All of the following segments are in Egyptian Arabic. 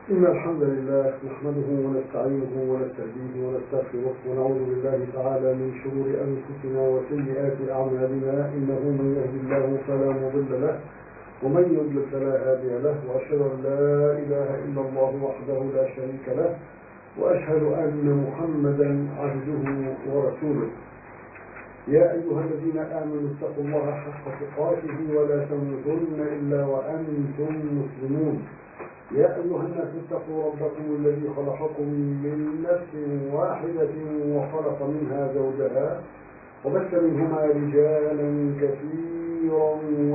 إن الحمد لله نحمده ونستعينه ونستهديه ونستغفره ونعوذ بالله تعالى من شرور أنفسنا وسيئات أعمالنا إنه من يهد الله فلا مضل له ومن يضلل فلا هادي له وأشهد أن لا إله إلا الله وحده لا شريك له وأشهد أن محمدا عبده ورسوله يا أيها الذين آمنوا اتقوا الله حق تقاته ولا تموتن إلا وأنتم مسلمون يا أيها الناس اتقوا ربكم الذي خلقكم من نفس واحدة وخلق منها زوجها وبث منهما رجالا كثيرا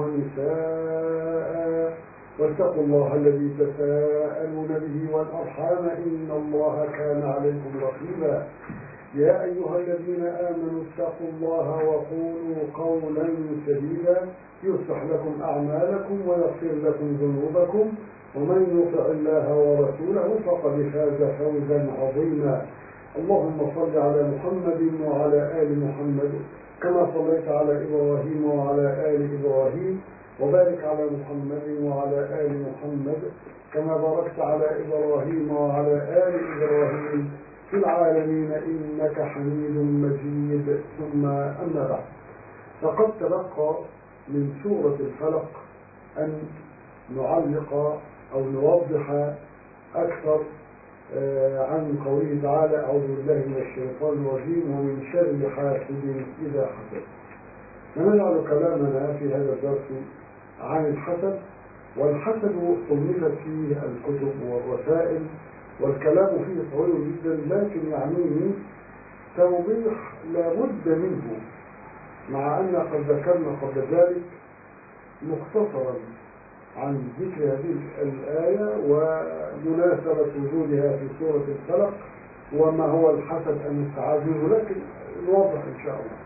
ونساء واتقوا الله الذي تساءلون به والأرحام إن الله كان عليكم رقيبا يا أيها الذين آمنوا اتقوا الله وقولوا قولا سديدا يصلح لكم أعمالكم ويغفر لكم ذنوبكم ومن يطع الله ورسوله فقد فاز فوزا عظيما اللهم صل على محمد وعلى آل محمد كما صليت على إبراهيم وعلى آل إبراهيم وبارك على محمد وعلى آل محمد كما باركت على إبراهيم وعلى آل إبراهيم في العالمين إنك حميد مجيد ثم أما بعد فقد تبقى من سورة الفلق أن نعلق أو نوضح أكثر عن قوله تعالى أعوذ بالله من الشيطان الرجيم ومن شر حاسد إذا حسد فنجعل كلامنا في هذا الدرس عن الحسد والحسد صنفت فيه الكتب والرسائل والكلام فيه طويل جدا لكن يعنيه توضيح لابد منه مع أن قد ذكرنا قبل ذلك مختصرا عن ذكر هذه الآية ومناسبة وجودها في سورة الفلق وما هو الحسد المستعاذ منه لكن نوضح إن شاء الله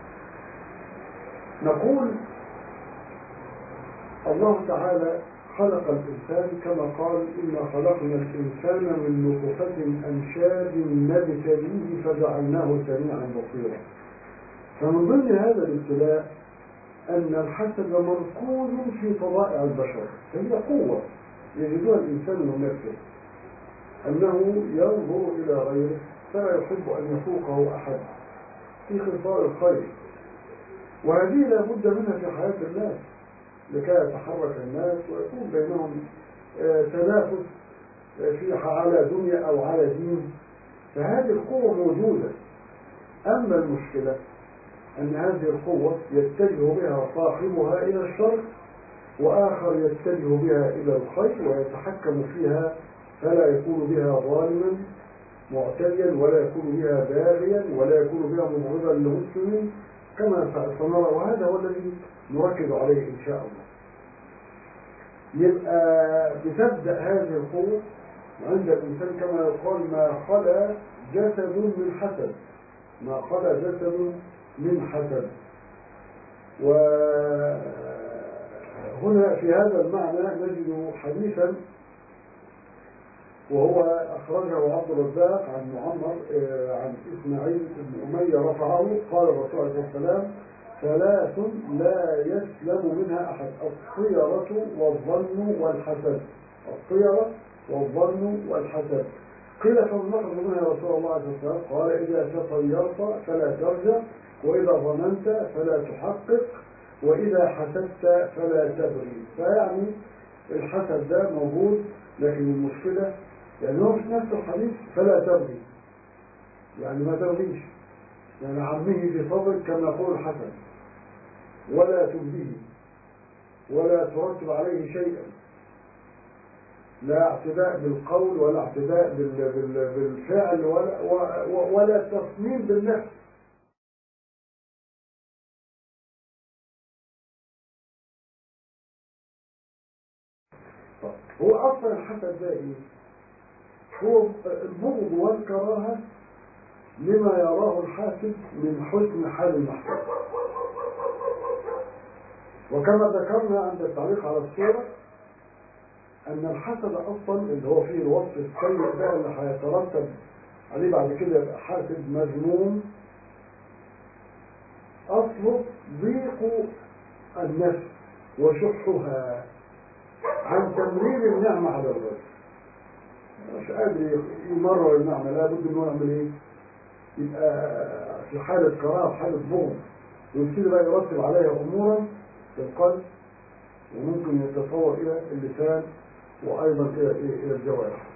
نقول الله تعالى خلق الإنسان كما قال إنا خلقنا الإنسان من نطفة أمشاج نبتليه فجعلناه سميعا بصيرا فمن ضمن هذا الابتلاء أن الحسد مركوز في طبائع البشر فهي قوة يجدها الإنسان من نفسه أنه ينظر إلى غيره فلا يحب أن يفوقه أحد في خصال الخير وهذه لا بد منها في حياة الناس لكي يتحرك الناس ويكون بينهم تنافس في على دنيا أو على دين فهذه القوة موجودة أما المشكلة أن هذه القوة يتجه بها صاحبها إلى الشر وآخر يتجه بها إلى الخير ويتحكم فيها فلا يكون بها ظالما معتديا ولا يكون بها باغيا ولا يكون بها مبغضا لمسلم كما سنرى وهذا هو الذي نركز عليه إن شاء الله يبقى بتبدأ هذه القوة عند الإنسان كما يقال ما خلا جسد من حسد ما خلا جسد من حسد وهنا في هذا المعنى نجد حديثا وهو أخرجه عبد الرزاق عن معمر عن إسماعيل بن أمية رفعه قال الرسول عليه الصلاة والسلام ثلاث لا يسلم منها أحد الطيرة والظن والحسد الطيرة والظن والحسد قيل فمن نخرج منها يا رسول الله عليه الصلاة والسلام قال إذا تطيرت فلا ترجع وإذا ظننت فلا تحقق وإذا حسدت فلا تبغي فيعني الحسد ده موجود لكن المشكلة يعني هو في نفس الحديث فلا تبغي يعني ما تبغيش يعني عمه في صدرك كما يقول الحسن ولا تبديه ولا ترتب عليه شيئا لا اعتداء بالقول ولا اعتداء بالفعل ولا, ولا تصميم بالنفس هو اصلا الحسد ده ايه هو البغض والكراهه لما يراه الحاسد من حسن حال المحسود وكما ذكرنا عند التعليق على الصورة أن الحسد أصلا اللي هو فيه الوصف السيء ده اللي هيترتب عليه بعد كده يبقى حاسد مذموم أصله ضيق النفس وشحها عن تمرير النعمة على الرجل مش قادر يمرر النعمة لابد انه يعمل ايه؟ يبقى في حالة كراهة في حالة بغض ويبتدي بقى يرتب عليها امورا في القلب وممكن يتطور الى اللسان وايضا الى إيه؟ الى الجوارح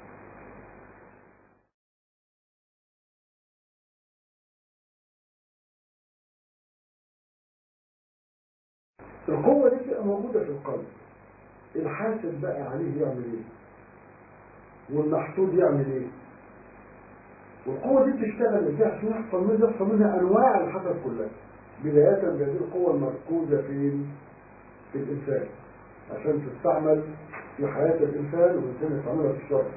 القوة دي تبقى موجودة في القلب الحاسد بقى عليه يعمل ايه والمحسود يعمل ايه والقوة دي بتشتغل ازاي عشان يحصل منها يحصل منها انواع الحسد كلها بداية بهذه القوة المركوزة فين في الانسان عشان تستعمل في حياة الانسان والانسان يستعملها في الشر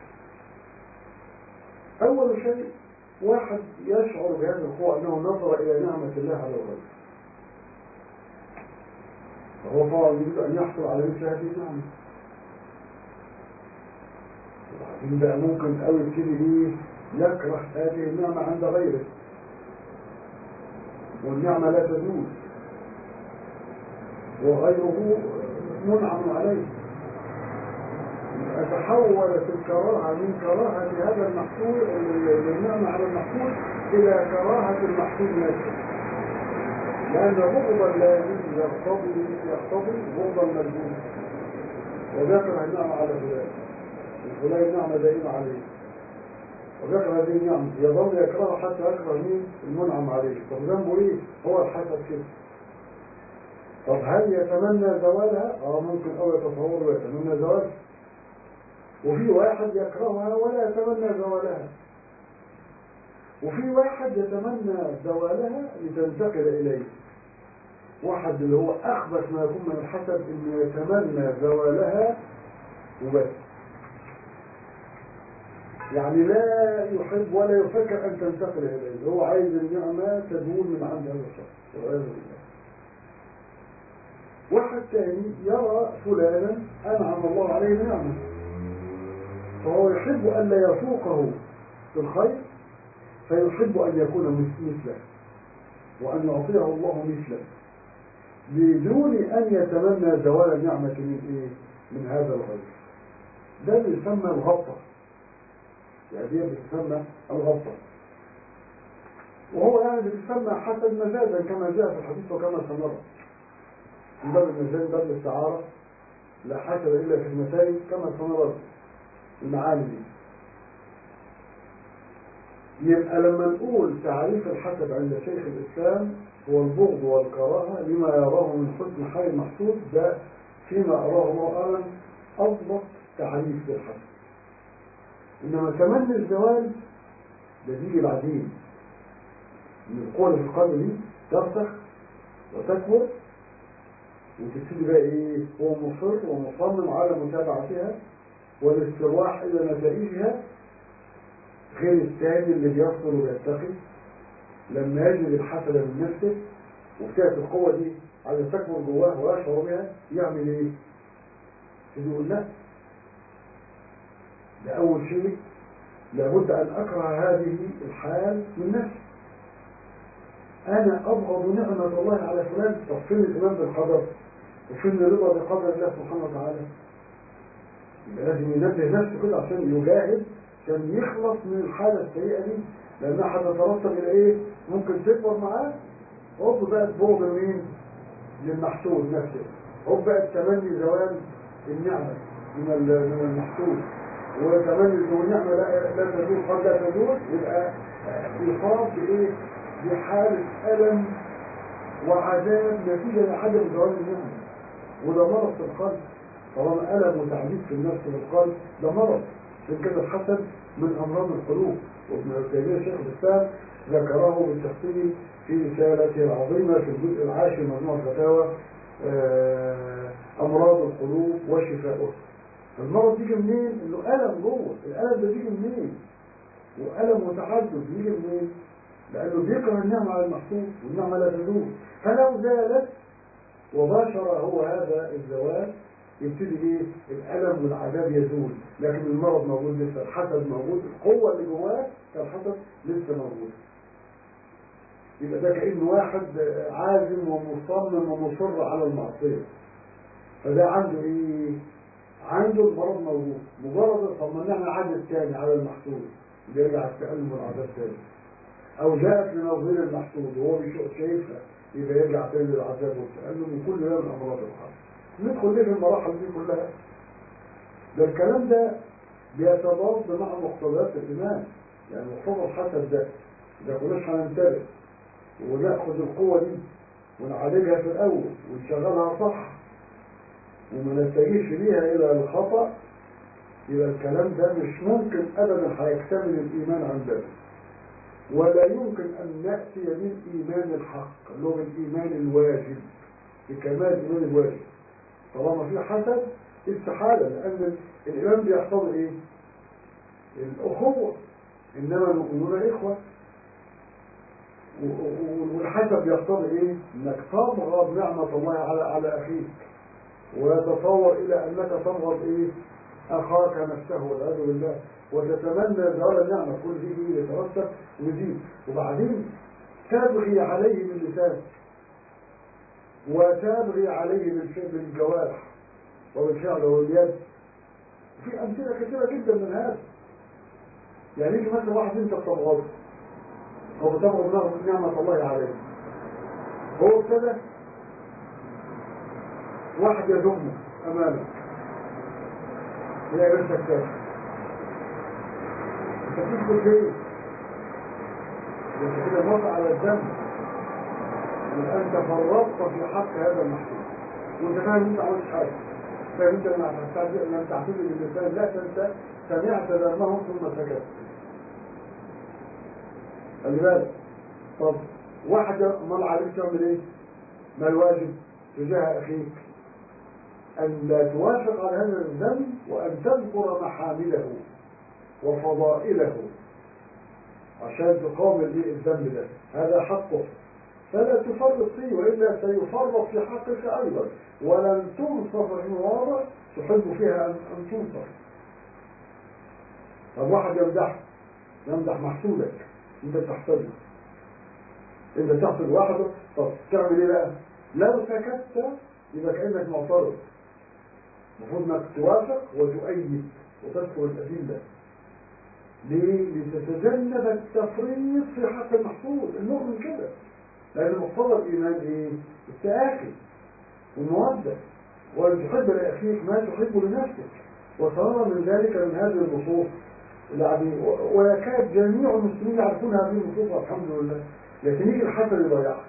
اول شيء واحد يشعر بهذه القوة انه نظر الى نعمة الله على الغير فهو طبعا يريد ان يحصل على مثل هذه النعمة وبعدين بقى ممكن قوي يبتدي ايه يكره هذه النعمة عند غيره والنعمة لا تزول وغيره منعم عليه تحولت الكراهة من كراهة هذا المحصول النعمة على المحصول إلى كراهة المحصول نفسه لأن بغض اللازم يقتضي يقتضي بغض الملزوم وذكر النعمة على فلان فلان النعمة دائمة عليه وذكر هذه النعمة يظل يكرهه حتى يكره مين المنعم عليه طب ذنبه ايه هو الحسد كده طب هل يتمنى زوالها اه ممكن او يتصور ويتمنى زوالها وفي واحد يكرهها ولا يتمنى زوالها وفي واحد يتمنى زوالها لتنتقل اليه واحد اللي هو اخبث ما يكون من الحسد انه يتمنى زوالها وبس يعني لا يحب ولا يفكر ان تنتقل اليه هو عايز النعمه تزول من عند هذا الشخص والعياذ بالله واحد ثاني يرى فلانا انعم الله عليه بنعمه فهو يحب ان لا يفوقه في الخير فيحب ان يكون مثله وان يعطيه الله مثله بدون ان يتمنى زوال النعمه من ايه من هذا الغير ده بيسمى الغبطه يعني دي بتسمى الغبطة وهو يعني بتسمى حسد مزاجا كما جاء في الحديث وكما سنرى من باب المزاج باب الاستعارة لا حسد إلا في المساجد كما سنرى المعاني دي يبقى لما نقول تعريف الحسد عند شيخ الإسلام هو البغض والكراهة لما يراه من حسن حال المحسود ده فيما أراه الله أعلم أضبط تعريف للحسد إنما تمني الزوال ده بيجي بعدين من القوة اللي في القلب دي ترسخ وتكبر وتبتدي بقى إيه هو مصر ومصمم على متابعتها والاسترواح إلى نتائجها غير الثاني اللي بيصبر ويتقي لما يجد الحسنة من نفسه وبتاعت القوة دي على تكبر جواه ويشعر بها يعمل ايه؟ يقول لا ده أول شيء لابد أن أكره هذه الحال من نفسي أنا أبغض نعمة الله على فلان طب فين الإيمان بالقدر وفين الرضا بقدر الله سبحانه وتعالى يبقى لازم ينبه نفسه كده عشان يجاهد عشان يخلص من الحالة السيئة دي لأنها هتترتب إلى إيه؟ ممكن تكبر معاه هوب بقى بغض مين؟ للمحسود نفسه هوب بقى تمني زوال النعمة من من المحسود وكمان لو النعمة لا لا تزول قد لا تزول يبقى يصاب بإيه؟ بحالة ألم وعذاب نتيجة لعدم زوال النعمة وده مرض في القلب طالما ألم وتعذيب في النفس والقلب ده مرض عشان كده الحسد من أمراض القلوب وابن تيمية شيخ الإسلام ذكره بالتفصيل في رسالته العظيمة في الجزء العاشر من مجموع الفتاوى أمراض القلوب وشفاؤها المرض يجي منين؟ انه ألم جوه، الألم ده يجي منين؟ وألم متعدد يجي منين؟ لأنه بيكره النعمة على المحسوب والنعمة لا تزول، فلو زالت وباشر هو هذا الزوال يبتدي ايه؟ الألم والعذاب يزول، لكن المرض موجود لسه، الحسد موجود، القوة اللي جواه كالحسد لسه موجودة. يبقى ده كأنه واحد عازم ومصمم ومصر على المعصية. فده عنده ايه؟ عنده المرض موجود مجرد طمناها عدد تاني على المحسود بيرجع التألم والعذاب تاني أو جاءت لنظير المحسود وهو مش شايفها يبقى يرجع تاني للعذاب والتألم وكل ده من أمراض القلب ندخل ليه في المراحل دي كلها ده الكلام ده بيتضاد مع مقتضيات الإيمان يعني مقتضى الحسد ده إذا كناش هننتبه وناخد القوة دي ونعالجها في الأول ونشغلها صح وما نتجهش بيها إلى الخطأ يبقى الكلام ده مش ممكن أبدا هيكتمل الإيمان عندنا ولا يمكن أن نأتي من إيمان الحق اللي هو الإيمان الواجب بكمال الإيمان الواجب طالما في حسد استحالة لأن الإيمان بيحصل إيه؟ الأخوة إنما المؤمنون إخوة والحسد بيقتضي ايه؟ انك تبغض نعمة الله على على اخيك ويتصور الى انك تبغض ايه؟ اخاك نفسه والعياذ بالله وتتمنى زوال النعمة كل دي دي يترتب ويزيد وبعدين تبغي عليه باللسان وتبغي عليه بالفعل بالجوارح وبالفعل واليد في امثله كثيره جدا من هذا يعني يجي مثلا واحد انت بتبغضه هو بتبغض نعمة الله عليه هو ابتدى واحد يذمه امامك يلاقي نفسك كافر انت تثبت ليه؟ انت كده موافق على الذنب يبقى انت فرطت في حق هذا المحسوس وانت فاهم انت عملت حاجه فاهم انت لم تعتذر باللسان لا تنسى سمعت ذمهم ثم سكت خلي بالك طب واحد امال عليك تعمل ايه؟ ما الواجب تجاه اخيك؟ ان لا توافق على هذا الذنب وان تذكر محامده وفضائله عشان تقاوم به الذنب ده هذا حقه فلا تفرط فيه والا سيفرط في حقك ايضا ولن تنصف المواضع تحب فيها ان تنصف طب واحد يمدح يمدح محسودك انت بتحتاجه انت تحصل واحده طب تعمل ايه بقى لو سكت يبقى كانك معترض المفروض انك توافق وتؤيد وتذكر الادله ليه؟ لتتجنب التفريط في حق المحصول المؤمن كده لان مقتضى الايمان ايه؟ التآكل والمودة وان تحب لاخيك ما تحب لنفسك وصار من ذلك من هذه النصوص يعني ويكاد جميع المسلمين يعرفون هذه النصوص الحمد لله لكن يجي الحسن يضيعها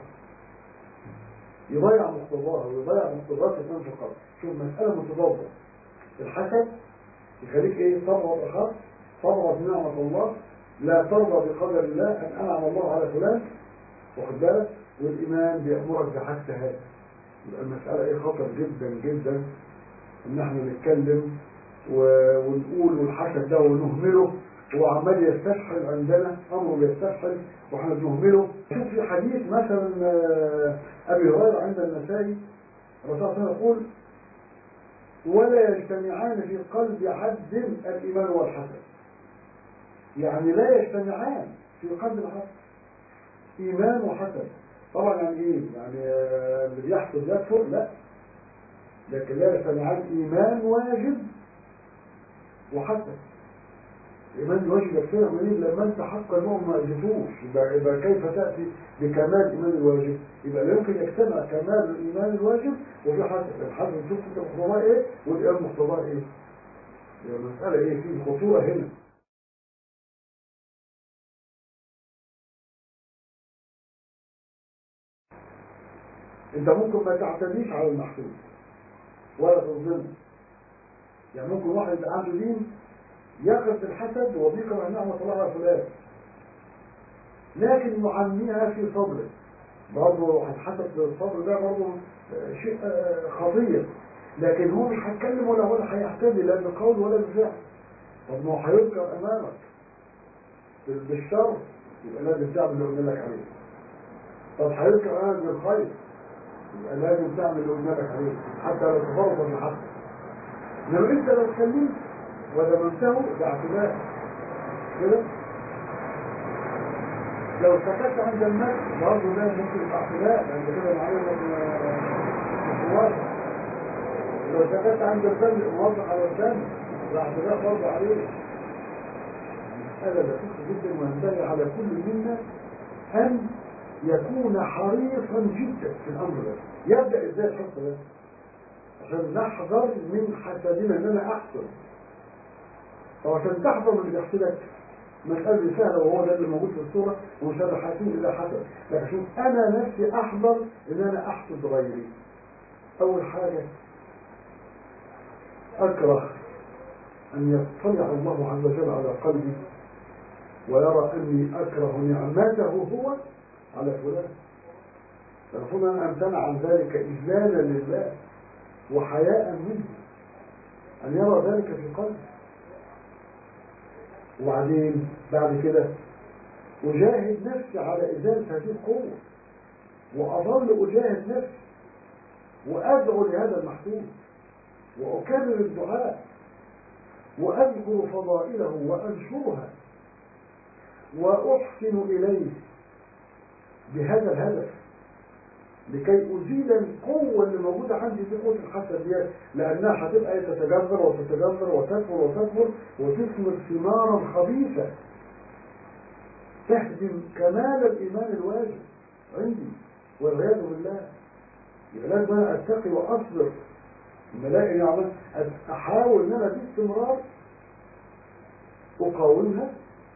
يضيع مقتضاها ويضيع مقتضات الإيمان في القلب شوف مسألة متضادة الحسد يخليك ايه تبغض اخاك تبغض نعمة الله لا ترضى بقدر الله ان انعم الله على فلان واخد بالك والايمان بيأمرك بعكس هذا يبقى المسألة ايه خطر جدا جدا ان احنا نتكلم ونقول والحسد ده ونهمله هو عمال يستشحن عندنا امره بيستشحن واحنا بنهمله شوف في حديث مثلا ابي هريره عند النسائي الرسول صلى الله عليه وسلم يقول ولا يجتمعان في قلب عبد الايمان والحسد يعني لا يجتمعان في قلب العبد ايمان وحسد طبعا يعني ايه يعني اللي بيحسد يكفر لا لكن لا يجتمعان ايمان واجب وحسد الإيمان الواجب يكفيها منين لما أنت حق المؤمن ما أجتوش يبقى, يبقى كيف تأتي بكمال الإيمان الواجب يبقى لا يمكن يجتمع كمال الإيمان الواجب وفي حسد الحسد نشوف أنت مقتضاه إيه والإيمان مقتضاه إيه يبقى المسألة إيه في خطورة هنا أنت ممكن ما تعتديش على المحسوس ولا تظلمه يعني ممكن واحد يبقى عنده دين يقف الحسد وبيكره نعمة الله على فلان لكن يعميها في صدره برضه الحسد في الصدر ده برضه شيء خطير لكن هو مش هيتكلم ولا ولا هيحتدي لا بقول ولا بفعل طب ما هو هيذكر امامك بالشر يبقى لازم تعمل اللي قلنا لك عليه طب هيذكر امامك بالخير يبقى لازم تعمل اللي قلنا لك عليه حتى لو تفرط في الحسد لو انت لو اتكلمت ودمنته باعتداء كده لو سكت عند المد برضه ده ممكن باعتداء لان كده معلومه مش واضح لو سكت عند الفن موظف على الفن الاعتداء برضه عليه هذا دقيق جدا وينبغي على كل منا ان يكون حريصا جدا في الامر ده يبدا ازاي الحرص ده عشان نحذر من حسدنا ان انا احسن او عشان تحذر من اللي بيحسدك مسألة دي سهلة وهو ده اللي موجود في الصورة ومش هذا حاسين إلا حسد لكن شوف أنا نفسي أحذر إن أنا أحسد غيري أول حاجة أكره أن يطلع الله عز وجل على قلبي ويرى أني أكره نعمته هو على فلان المفروض أن أمتنع عن ذلك إجلالا لله وحياء منه أن يرى ذلك في قلبي وبعدين بعد كده أجاهد نفسي على إزالة هذه القوة وأظل أجاهد نفسي وأدعو لهذا المحسوس وأكرر الدعاء وأذكر فضائله وأنشرها وأحسن إليه بهذا الهدف لكي أزيل القوة اللي موجودة عندي في قوة الحسد دي لأنها هتبقى تتجذر وتتجذر وتكبر وتكبر وتثمر ثمارا خبيثة تهدم كمال الإيمان الواجب عندي والعياذ بالله يبقى لازم أنا أتقي وأصبر الملائكة يعمل أحاول إن أنا باستمرار أقاومها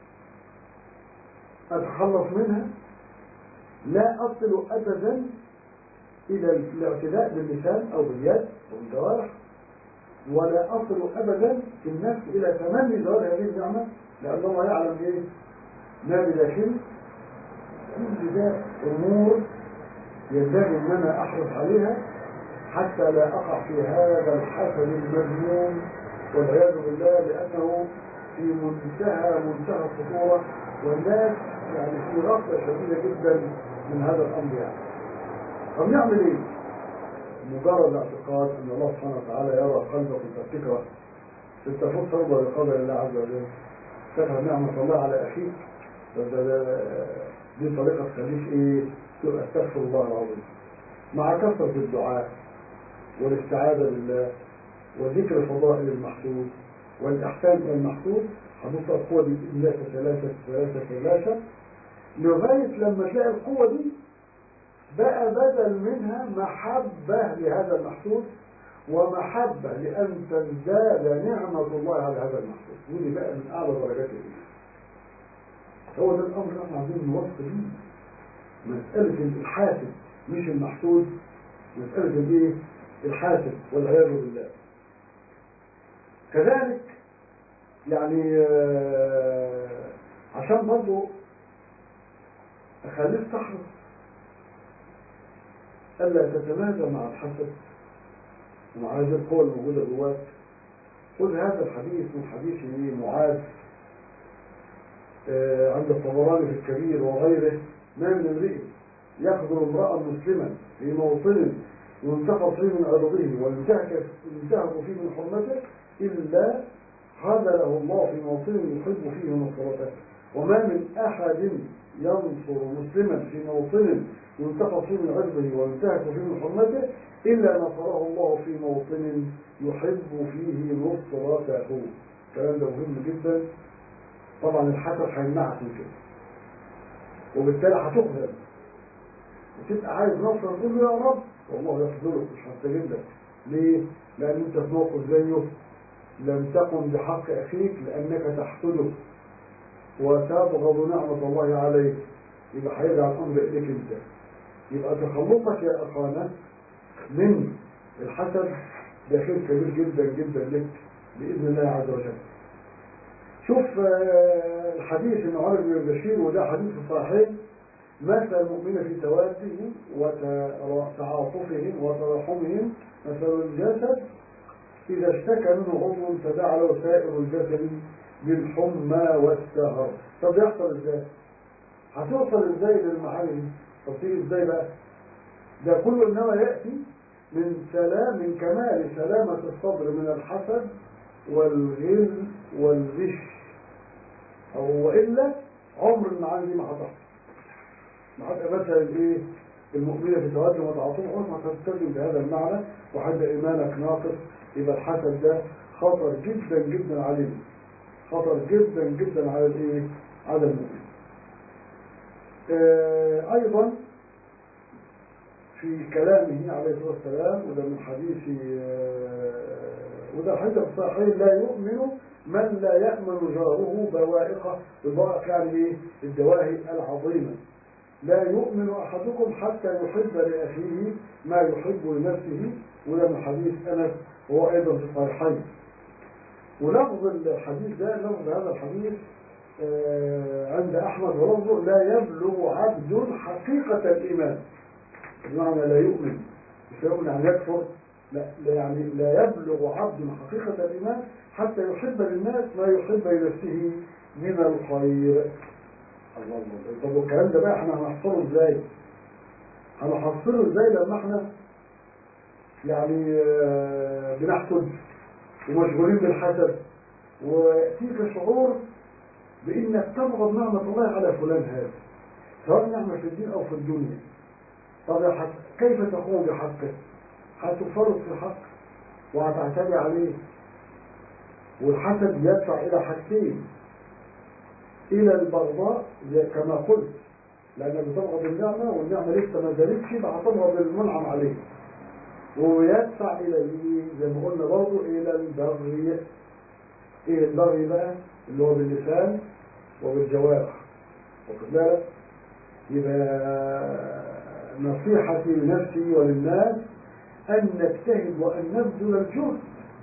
أتخلص منها لا أصل أبدا إلى الاعتداء باللسان أو باليد أو بالجوارح ولا أصل أبدا في النفس إلى تمني زوال هذه النعمة لأن الله يعلم إيه ما بداخل كل ده أمور ينبغي أن أنا أحرص عليها حتى لا أقع في هذا الحسد المذموم والعياذ بالله لأنه في منتهى منتهى الخطورة والناس يعني في غفلة شديدة جدا من هذا الأمر يعني طب نعمل ايه؟ مجرد اعتقاد ان الله سبحانه وتعالى يرى قلبك فتكره تستفوت ترضى بقدر الله عز وجل تفهم نعمة الله على اخيك ده ده ده دي طريقة تخليك ايه؟ تبقى استغفر الله العظيم مع كثرة الدعاء والاستعاذة بالله وذكر فضائل المحسود والإحسان إلى المحسود هتبقى القوة دي بإذن الله ثلاثة ثلاثة ثلاثة لغاية لما تلاقي القوة دي بقى بدل منها محبة لهذا المحسود ومحبة لأن تزداد نعمة الله على هذا المحسود ودي بقى من أعلى درجات الإيمان هو ده الأمر اللي احنا عايزين نوصل فيه مسألة الحاسد مش المحسود مسألة الايه؟ الحاسد والعياذ بالله كذلك يعني عشان برضه أخليك تحرص ألا تتمادى مع الحسد ومع هذه القوة الموجودة جواك خذ هذا الحديث من حديث معاذ آه عند الطبراني في الكبير وغيره ما من امرئ يخبر امرأ مسلما في موطن ينتقص فيه من عرضه وينتهك فيه من حرمته إلا خذله الله في موطن يحب فيه نصرته وما من أحد ينصر مسلما في موطن ينتقص فيه من عرضه وينتهك فيه من حرمته إلا نصره الله في موطن يحب فيه نصرته الكلام ده مهم جدا طبعا الحسد هيمنعك من كده وبالتالي هتقبل وتبقى عايز نصر تقول له يا رب والله يخذلك مش هستجيب لك ليه؟ لأن أنت في موقف زيه لم تقم بحق أخيك لأنك تحسده وتبغض نعمة الله عليك يبقى هيرجع الأمر إليك أنت يبقى تخلصك يا أخوانا من الحسد ده خير كبير جدا جدا لك بإذن الله عز وجل شوف الحديث النهار بن بشير وده حديث صحيح مثل المؤمن في توادهم وتعاطفهم وتراحمهم مثل الجسد إذا اشتكى منه عضو تداعى له سائر الجسد بالحمى والسهر طب يحصل ازاي؟ هتوصل ازاي للمعاني دي؟ طب تيجي ازاي بقى؟ ده كله انما يأتي من سلام من كمال سلامة الصدر من الحسد والغل والغش أو وإلا عمر المعاني دي ما هتحصل ما هتبقى مثلا ايه المؤمنة تتوجه وتعاطف عمرك هتترجم بهذا المعنى وحد إيمانك ناقص يبقى الحسد ده خطر جدا جدا علينا خطر جدا جدا على الايه؟ على المؤمن. آه ايضا في كلامه عليه الصلاه والسلام وده من حديث آه وده حديث الصحيح لا يؤمن من لا يأمن جاره بوائقه البوائق يعني ايه؟ الدواهي العظيمه لا يؤمن احدكم حتى يحب لاخيه ما يحب لنفسه وده من حديث انس وهو ايضا في الصحيحين ولفظ الحديث ده لفظ هذا الحديث آه عند احمد ولفظه لا يبلغ عبد حقيقه الايمان بمعنى لا يؤمن مش يؤمن يعني يكفر لا, لا يعني لا يبلغ عبد حقيقه الايمان حتى يحب للناس ما يحب لنفسه من الخير الله الله طب والكلام ده بقى احنا هنحصره ازاي؟ هنحصره ازاي لما احنا يعني آه بنحسد ومشغولين بالحسد وفيك شعور بانك تبغض نعمة الله على فلان هذا سواء نعمة في الدين او في الدنيا طب يا حق كيف تقوم بحقه هتفرط في الحق وهتعتدي عليه والحسد يدفع الى حاجتين الى البغضاء كما قلت لانك بتبغض النعمة والنعمة لسه ما زالتش هتبغض المنعم عليه ويدفع الى ايه زي ما قلنا برضه الى البغي ايه البغي بقى اللي هو باللسان وبالجوارح واخد بالك يبقى نصيحتي لنفسي وللناس ان نجتهد وان نبذل الجهد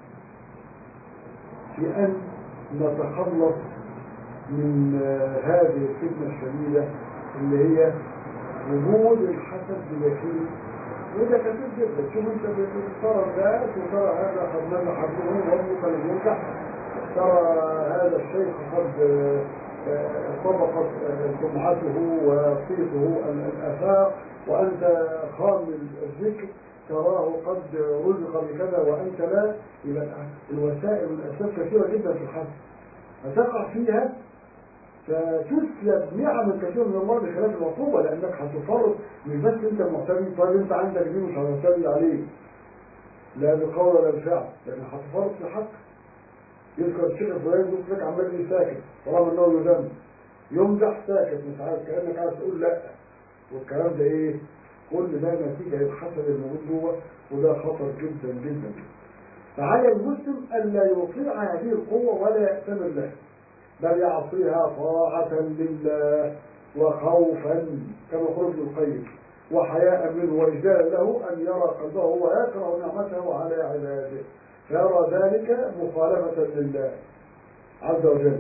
في ان نتخلص من هذه الفتنه الشديده اللي هي وجود الحسد بداخل وده كثير جدا شوف انت ترى الناس وترى هذا قد مل حبله وامك لم ينجح ترى هذا الشيخ قد طبقت سمعته وصيته الافاق وانت خامل الذكر تراه قد رزق بكذا وانت لا يبقى الوسائل والاسباب كثيره جدا في الحسد فتقع فيها فتسلب نعم كثير من الله بخلاف العقوبة لأنك هتفرط مش بس أنت معتدي طيب أنت عندك دي مش هتعتدي عليه لا بالقول ولا بالفعل لأن هتفرط في حق يذكر الشيخ الفلاني يقول لك عمال ساكت طالما أنه يذم يمدح ساكت مش عارف كأنك عايز تقول لا والكلام ده إيه؟ كل ده نتيجة للحسد الموجود جوه وده خطر جدا جدا فعلى المسلم ألا يطيع هذه القوة ولا يأتمر لها بل يعصيها طاعة لله وخوفا كما قلت ابن القيم وحياء منه وإجلالا له أن يرى قلبه ويكره نعمته على عباده فيرى ذلك مخالفة لله عز وجل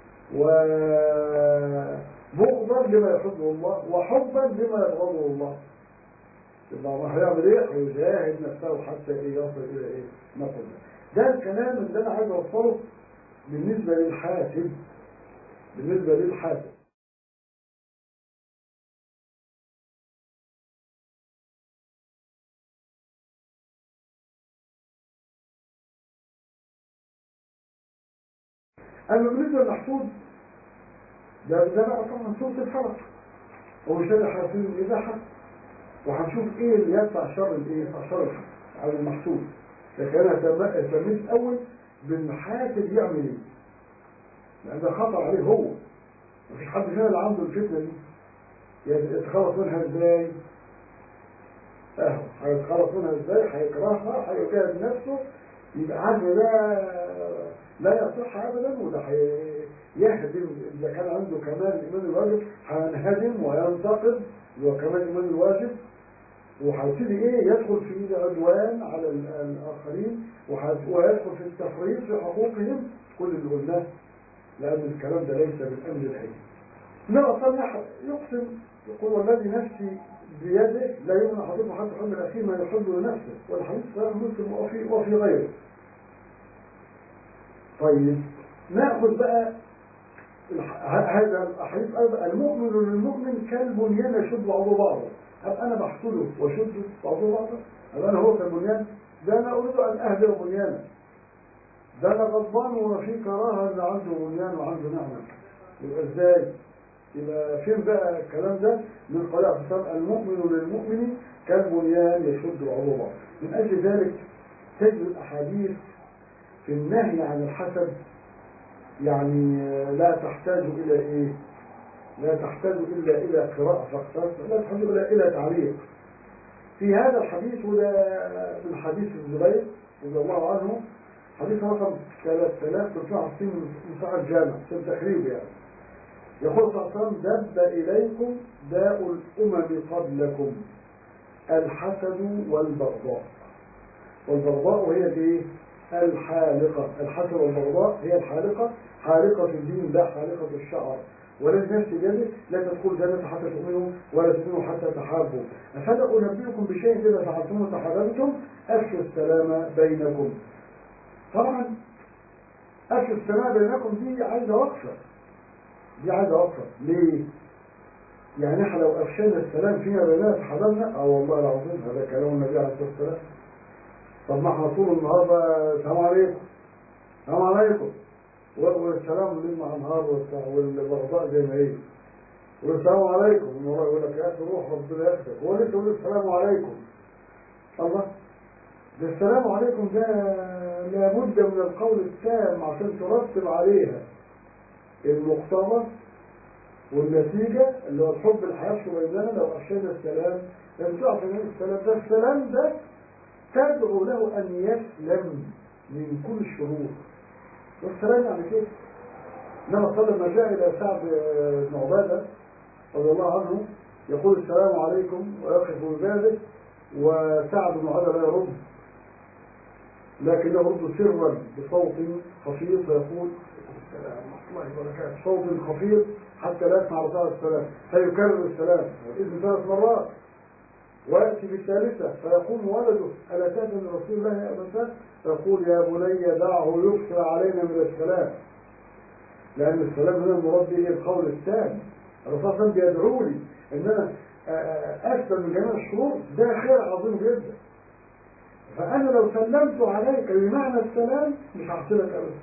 وبغضا لما يحبه الله وحبا لما يبغضه الله يبقى الله هيعمل ايه؟ هيجاهد نفسه حتى ايه يصل الى ايه؟ نصل ده الكلام اللي انا عايز اوصله بالنسبة للحاسب بالنسبة للحاسب أما بالنسبة للمحسود ده ده بقى طبعا سورة الفرق هو شر حاسين إذا حس وهنشوف إيه اللي يدفع شر الإيه؟ يدفع شر الحس على المحسود لكن أنا سميت الأول بالمحاسب يعمل إيه؟ لأن ده خطر عليه هو مفيش حد فينا اللي عنده الفتنة دي يتخلص منها ازاي؟ اهو هيتخلص منها ازاي؟ هيكرهها هيجاهد نفسه يبقى عدل ده لا يصح ابدا وده هيهدم اذا كان عنده كمال الايمان الواجب هينهدم وينتقد هو كمال الايمان الواجب وهيبتدي ايه يدخل في عدوان على الاخرين ويدخل في التفريط في حقوقهم كل اللي قلناه لأن الكلام ده ليس من أمر العلم لا صلح يقسم يقول والذي نفسي بيده لا يؤمن حضرته حتى يحب الأخير ما يحب لنفسه والحديث صحيح مسلم وفي وفي غيره طيب ناخذ بقى هذا الحديث أيضا المؤمن للمؤمن كالبنيان يشد بعضه بعضا هل أنا بحصله وشد بعضه بعضا هل أنا هو كالبنيان ده أنا أريد أن أهدر بنيانا ده انا غضبان وفي كراهه اللي عنده بنيان وعنده نعمه يبقى ازاي يبقى فين بقى الكلام ده من قول اعتصام المؤمن للمؤمن كالبنيان يشد بعضه من اجل ذلك تجد الاحاديث في النهي عن الحسد يعني لا تحتاج الى ايه لا تحتاج الا الى قراءه فقط لا تحتاج الا الى تعليق في هذا الحديث وده من حديث الزبير رضي الله عنه حديث رقم 3350 من صحيح الجامع في التخريب يعني يقول صلى الله عليه وسلم دب إليكم داء الأمم قبلكم الحسد والبغضاء والبغضاء هي دي الحالقة الحسد والبغضاء هي الحالقة حالقة الدين لا حالقة الشعر ولازم نفس بيده لا تدخل جنة حتى تؤمنوا ولا تؤمنوا حتى تحابوا أفلا أنبئكم بشيء إذا فعلتم وتحاببتم أفشوا السلام بينكم طبعا أفشوا السلام بينكم دي عايزة وقفة دي عايزة وقفة ليه؟ يعني احنا لو أفشينا السلام فينا بيننا تحاببنا اه والله العظيم هذا كلام النبي عليه الصلاة والسلام طب ما احنا طول النهار بقى السلام عليكم السلام عليكم والسلام ليل مع نهار والبغضاء زي ما هي والسلام عليكم من ورا يقول لك يا اخي روح ربنا ياخدك هو لسه يقول السلام عليكم الله ده السلام عليكم ده لابد من القول التام عشان ترتب عليها المقتضى والنتيجة اللي هو الحب الحياة بيننا لو أفشينا السلام لما تعرف ان السلام ده السلام ده تدعو له أن يسلم من كل الشرور والسلام يعني كده إنما صلى لما جاء إلى سعد بن عبادة رضي الله عنه يقول السلام عليكم ويقف ذلك وسعد بن عبادة لا يرد لكنه يرد سرا بصوت خفيف فيقول السلام الله وبركاته صوت خفيف حتى لا يسمع رسالة السلام فيكرر السلام والإذن ثلاث مرات ويأتي بالثالثة فيقول ولده ألا تأذن رسول الله يا أبا فيقول يا بني دعه يكثر علينا من السلام لأن السلام هنا المراد به القول التام الرسول صلى الله عليه وسلم بيدعو لي إن أنا أكثر من جميع الشرور ده خير عظيم جدا فأنا لو سلمت عليك بمعنى السلام مش هحصلك أبدا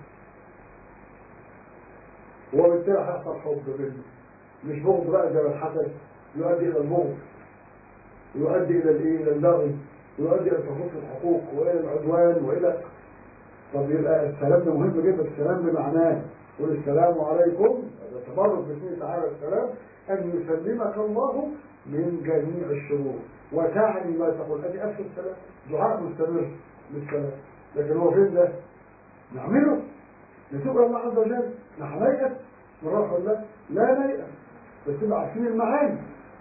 وبالتالي هيحصل حب بيننا مش بغض بقى زي الحسد يؤدي إلى البغض يؤدي إلى الإيه إلى اللغو يؤدي إلى تفوت الحقوق وإلى العدوان وإلى طب يبقى السلام ده مهم جدا السلام بمعناه قل السلام عليكم هذا تبرك باسمه تعالى السلام أن يسلمك الله من جميع الشرور وتعني ما تقول أدي أفشل السلام دعاء مستمر للسلام لكن هو فين ده؟ نعمله نتوب الله عز وجل نحن نيأس من رحمة الله لا نيأس بس تبقى عارفين المعاني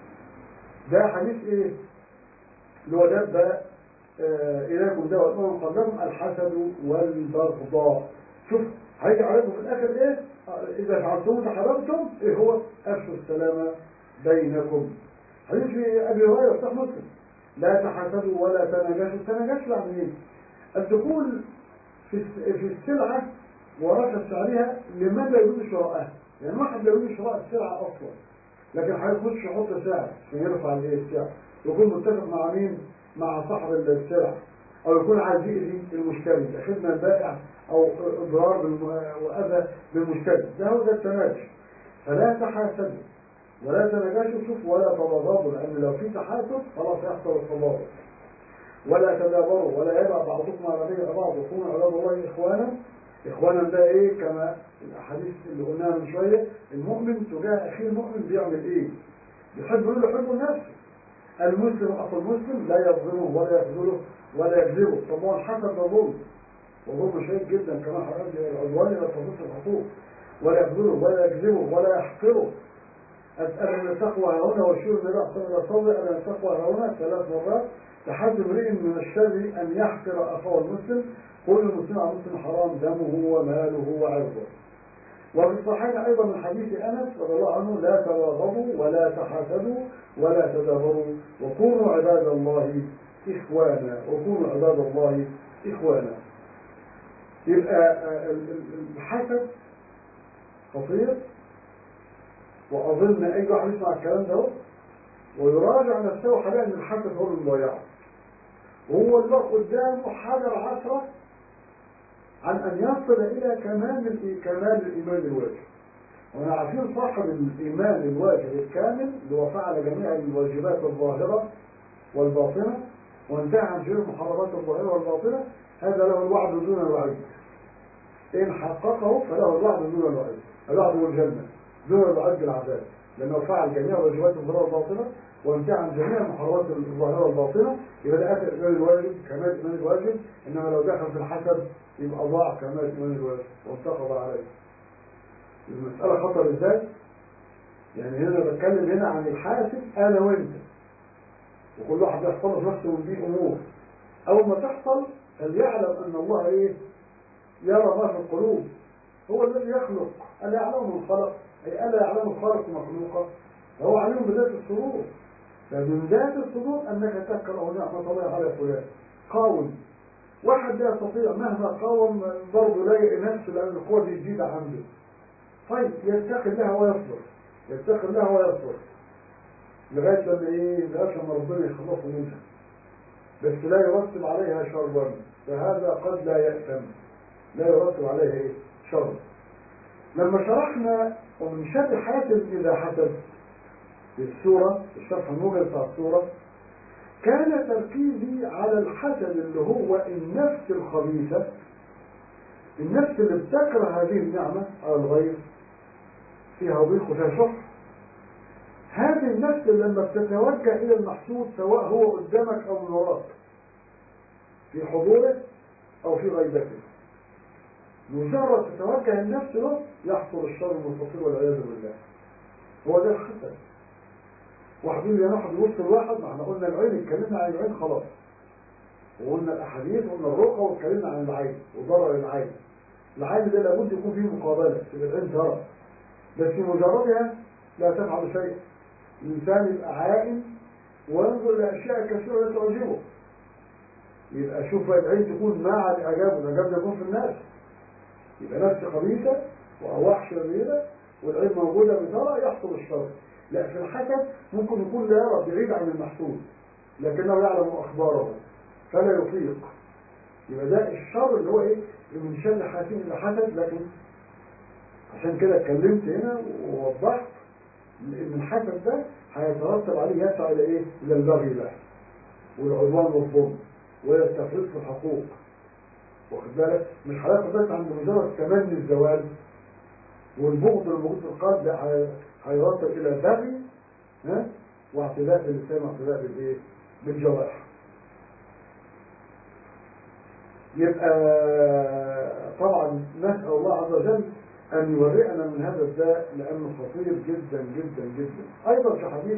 ده حديث ايه اللي هو دب آه إليكم ده وأتمنى قبلكم الحسد والبغضاء شوف هيجي عليكم في الآخر إيه إذا فعلتم تحرمتم إيه هو أفشوا السلام بينكم حديث في أبي هريرة صح مسلم لا تحسدوا ولا تناجشوا التناجش يعني إيه الدخول في في السلعة ورفع سعرها لمن لا يجوز شراءها يعني واحد لا يجوز شراء السلعة أصلا لكن هيخش يحط سعر عشان يرفع الايه السعر يكون متفق مع مين مع صاحب السلع او يكون عايز يأذي المشتري خدمة البائع او اضرار واذى بالمشتري ده هو ده التناجش فلا تحاسدوا ولا تناجشوا شوف ولا تباغضوا لان لو في تحاسد خلاص يحصل التباغض ولا تدابروا ولا يبع بعضكم على بيع بعض وكونوا عباد الله اخوانا اخوانا ده ايه كما الاحاديث اللي قلناها من شويه المؤمن تجاه اخيه المؤمن بيعمل ايه بيحب يقول له حب النفس المسلم اخو المسلم لا يظلمه ولا يخذله ولا يكذبه طب هو الحسد ده ظلم وظلم شديد جدا كما حرام العدوان الى تفوت الحقوق ولا يخذله ولا يكذبه ولا يحقره أسأل أن التقوى هنا والشور النبي صلى الله عليه وسلم أن التقوى هنا ثلاث مرات تحد امرئ من الشر أن يحقر أخاه المسلم كل المسلم على المسلم حرام دمه وماله وعرضه وفي الصحيح أيضا من حديث أنس رضي الله عنه لا تباغضوا ولا تحاسدوا ولا تدابروا وكونوا عباد الله إخوانا وكونوا عباد الله إخوانا يبقى الحسد خطير وأظن أي واحد يسمع الكلام ده ويراجع نفسه حاليا ان الحسد هو اللي مضيعه وهو اللي قدامه حجر عشرة عن أن يصل إلى كمال كمال الإيمان الواجب وانا عارفين صاحب الايمان الواجب الكامل اللي هو فعل جميع الواجبات الظاهره والباطنه وانتهى عن جميع المحرمات الظاهره والباطنه هذا له الوعد دون الوعيد ان حققه فله الوعد دون الوعيد الوعد بالجنه دون الوعيد بالعذاب لانه فعل جميع الواجبات الظاهره والباطنه وانتهى عن جميع المحرمات الظاهره والباطنه يبقى ده اخر ايمان الواجب كمال ايمان الواجب انما لو دخل في الحسب يبقى ضاع كمال ايمان الواجب وانتقض عليه المساله خطر ازاي يعني هنا بتكلم هنا عن الحاسب انا وانت وكل واحد يحصل له نفسه من دي امور اول ما تحصل فليعلم ان الله ايه يرى ما في القلوب هو الذي يخلق الا يعلم من خلق اي الا يعلم الخالق مخلوقا فهو عليم بذات الصدور فمن ذات الصدور انك تكره نعمه الله على فلان قاوم واحد لا يستطيع مهما قاوم برضه لا نفسه لان القوه دي جديده عنده طيب يتخذ لها ويصبر يتخذ لها ويصبر لغايه لما ايه لغايه لما ربنا يخلصه منها بس لا يرتب عليها شرا فهذا قد لا يأتم لا يرتب عليها ايه شر لما شرحنا ومن شر حاسب اذا حسب في السورة الشرح الموجز بتاع السورة كان تركيزي على الحسد اللي هو النفس الخبيثة النفس اللي بتكره هذه النعمة على الغير فيها ضيق وفيها شح هذه النفس لما بتتوجه إلى المحسود سواء هو قدامك أو من وراك في حضوره أو في غيبته مجرد تتوجه النفس له يحصل الشر المنتصر والعياذ بالله هو ده الحسد واحد يقول لي انا واحد يبص لواحد ما احنا قلنا العين اتكلمنا عن العين خلاص وقلنا الاحاديث وقلنا الرقى واتكلمنا عن العين وضرر العين العين ده لابد يكون فيه مقابله تبقى العين ترى بس في مجردها لا تفعل شيء الانسان يبقى عائن وينظر لاشياء كثيره لا تعجبه يبقى شوف العين تكون مع الاعجاب والاعجاب ده يكون في الناس يبقى نفس خبيثه وارواح شريره والعين موجوده بترى يحصل الشر لا في الحسد ممكن يكون لا يرى بعيد عن المحسود لكنه يعلم اخباره فلا يطيق يبقى ده الشر اللي هو ايه من شر حاسد الى حسد لكن عشان كده اتكلمت هنا ووضحت ان الحسد ده هيترتب عليه يسعى الى ايه؟ الى البغي بقى والعدوان والظلم والتفريط في الحقوق واخد بالك مش هياخد بس عند مجرد تمني الزواج والبغض الموجود في القلب ده هيرتب الى البغي ها واعتداء باللسان واعتداء بالايه؟ بالجوارح يبقى طبعا نسأل الله عز وجل أن يورئنا من هذا الداء لأنه خطير جدا جدا جدا أيضا في حديث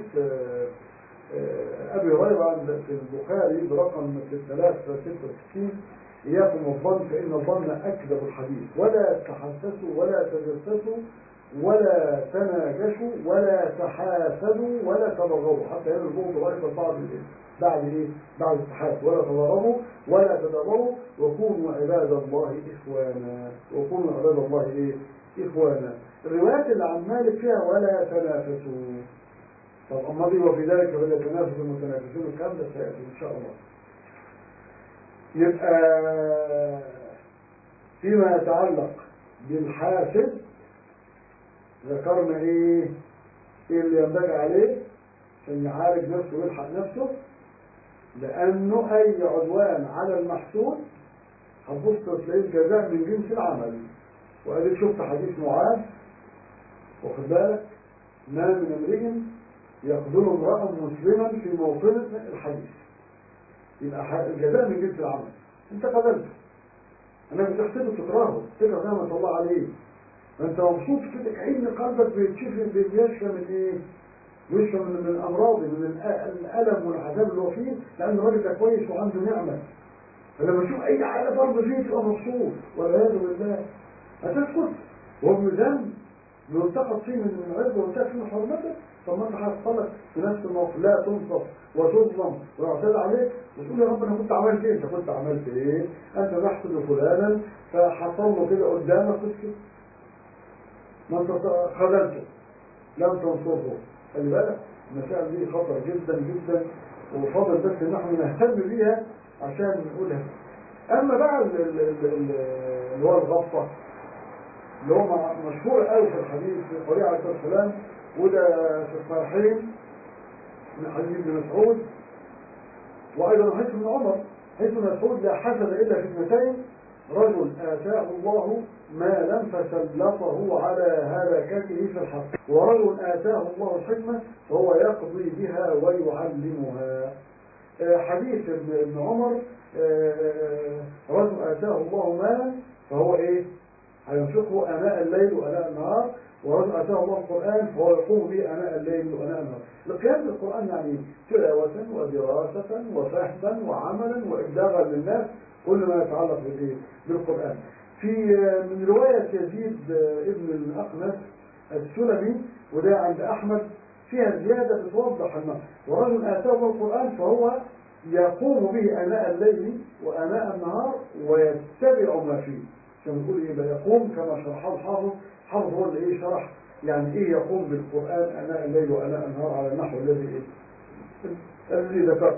أبي هريرة في البخاري برقم 366 إياكم الظن فإن الظن أكذب الحديث ولا تحسسوا ولا تجسسوا ولا تناجشوا ولا تحاسدوا ولا تبغضوا حتى هنا البغض أيضا بعض بعد ايه بعد التحاسد ولا تضربوا ولا تدبروا وكونوا عباد الله اخوانا وكونوا عباد الله ايه اخوانا الروايات اللي عن مالك فيها ولا تنافسوا طب اما دي وفي ذلك فليتنافس المتنافسون الكلام ده سياتي ان شاء الله يبقى فيما يتعلق بالحاسد ذكرنا ايه ايه اللي ينبغي عليه عشان يعالج نفسه ويلحق نفسه لأنه أي عدوان على المحسود هتبص تلاقيه الجزاء من جنس العمل وأديك شفت حديث معاذ واخد بالك ما من امرئ يقتل امرأ مسلما في موطن الحديث يبقى الجزاء من جنس العمل انت قتلته انا بتحسبه تكرهه تكره نعمة الله عليه فانت مبسوط كده كأن قلبك بيتشفي بيشفى من ايه؟ ويشفى من من الامراض من الالم والعذاب اللي هو فيه لان الراجل ده كويس وعنده نعمه فلما تشوف اي حاجه برضه فيه تبقى مبسوط والعياذ بالله هتسكت وهو ابن ذنب ينتقد فيه من العز وينتقد فيه من حرمته طب ما انت هتحصلك في نفس الموقف لا تنصف وتظلم ويعتدى عليك وتقول يا رب انا كنت عملت ايه؟ انت كنت عملت ايه؟ انت تحسد فلانا فحصل له كده قدامك تسكت ما انت خذلته لم تنصره خلي بالك المسائل دي خطر جدا جدا وفضل بس ان احنا نهتم بيها عشان نقولها اما بقى اللي هو الغفة اللي هو مع- مشهور قوي في الحديث في الطريقة عليه الصلاة والسلام وده في الصحيحين من حديث ابن مسعود وأيضا حديث ابن عمر حديث ابن مسعود لا حسد إلا في اثنتين رجل آتاه الله مالا فسلطه على هلكته في الحق ورجل آتاه الله الحكمة فهو يقضي بها ويعلمها آه، حديث ابن ابن عمر آه، آه، رجل آتاه الله مالا فهو إيه هينفقه آناء الليل وآناء النهار ورجل آتاه الله القرآن فهو يقوم به آناء الليل وآناء النهار القيام بالقرآن يعني تلاوة ودراسة وفهما وعملا وإبلاغا للناس كل ما يتعلق بالإيه؟ بالقرآن في من رواية يزيد ابن الأقنس السلمي وده عند أحمد فيها زيادة بتوضح أنه ورجل آتاه الله القرآن فهو يقوم به آناء الليل وآناء النهار ويتبع ما فيه كما نقول إيه بقى يقوم كما شرحه الحافظ حافظ هو اللي إيه شرح يعني إيه يقوم بالقرآن آناء الليل وآناء النهار على النحو الذي إيه الذي ذكرت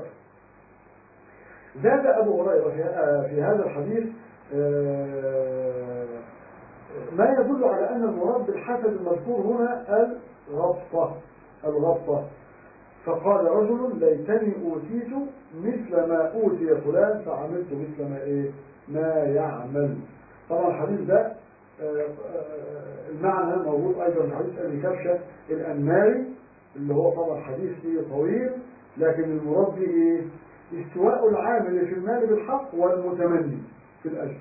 زاد أبو هريرة في- في هذا الحديث آه، ما يدل على أن المراد بالحسد المذكور هنا الغبطة الغبطة فقال رجل ليتني أوتيت مثل ما أوتي فلان فعملت مثل ما إيه ما يعمل طبعا الحديث ده آه، آه، المعنى موجود أيضا في حديث أبي كبشة الأنماري اللي هو طبعا حديث فيه طويل لكن المراد به إيه استواء العامل في المال بالحق والمتمني في الأجر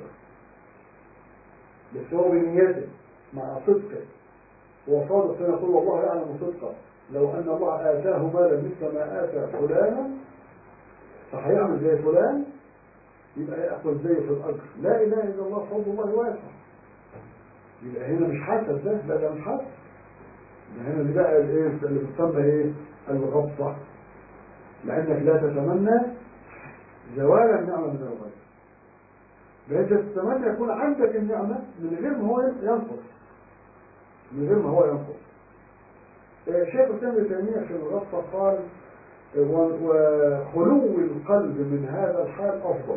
بس هو بنيته مع صدقه هو صادق فيقول والله يعلم صدقه لو أن الله آتاه مالا مثل ما آتى فلانا فهيعمل زي فلان يبقى يأخذ زيه في الأجر لا إله إلا الله فضل الله واسع يبقى هنا مش حسد ده لا ده مش حسد ده هنا اللي بقى الايه اللي بتسمى ايه الغبطة لأنك لا تتمنى زوال النعمة من الغير بحيث تتمنى يكون عندك النعمة من غير ما هو ينقص من غير ما هو ينقص آه، شيخ الإسلام ابن تيمية في الغبطة قال آه، و- وخلو القلب من هذا الحال أفضل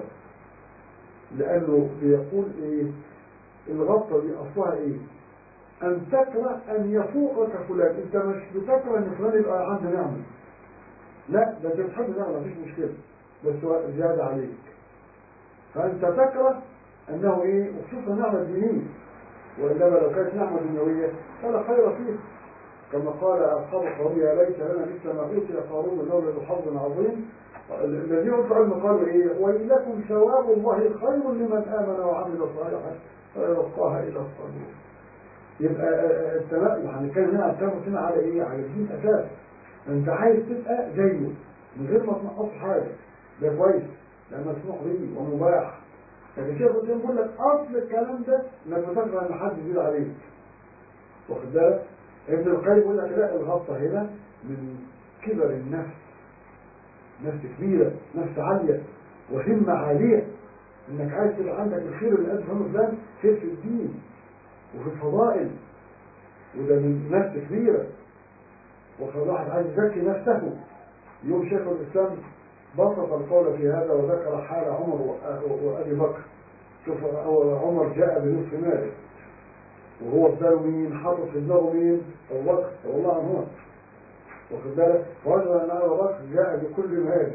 لأنه بيقول إيه الغبطة دي أصلها إيه أن تكره أن يفوقك فلان أنت مش بتكره أن فلان يبقى عنده نعمة لا ده أنت بتحب نعمة مفيش مشكلة بس هو زيادة عليك فأنت تكره أنه إيه وخصوصا نعمة دينية وإنما لو كانت نعمة دنيوية فلا خير فيه كما قال أصحاب القوم يا ليت لنا مثل ما أوتي قارون من ذو حظ عظيم الذين اوتوا العلم قالوا ايه ويلكم ثواب الله خير لمن امن وعمل صالحا ويلقاها الى الصابرين يبقى التمام يعني كان هنا التمام هنا على ايه على الدين اساس انت عايز تبقى زيه من غير ما تنقص حاجه ده كويس ده مسموح به ومباح لكن شيخ الدين بيقول لك اصل الكلام ده انك بتكره ان حد يزيد عليك واخد بالك ابن القيم يقول لك لا الغلطه هنا من كبر النفس نفس كبيرة نفس عالية وهمة عالية انك عايز تبقى عندك الخير اللي قد فهمه فلان خير في الدين وفي الفضائل وده من نفس كبيرة وخلاص واحد عايز يزكي نفسه يوم شيخ الاسلام بسط القول في هذا وذكر حال عمر وابي بكر شوف عمر جاء بنصف ماله وهو اداله مين حاطط في دماغه مين ابو بكر رضي الله عنه واخد بالك فرجل ان ابا بكر جاء بكل مال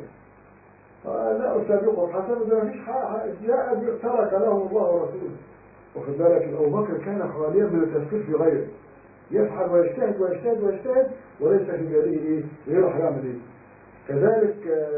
لا اسابقه حسن ده مفيش حاجه جاء ترك له الله ورسوله واخد بالك ابو بكر كان خاليا من التفكير في غيره يفعل ويجتهد ويجتهد ويجتهد وليس في باله ايه غيره هيعمل ايه كذلك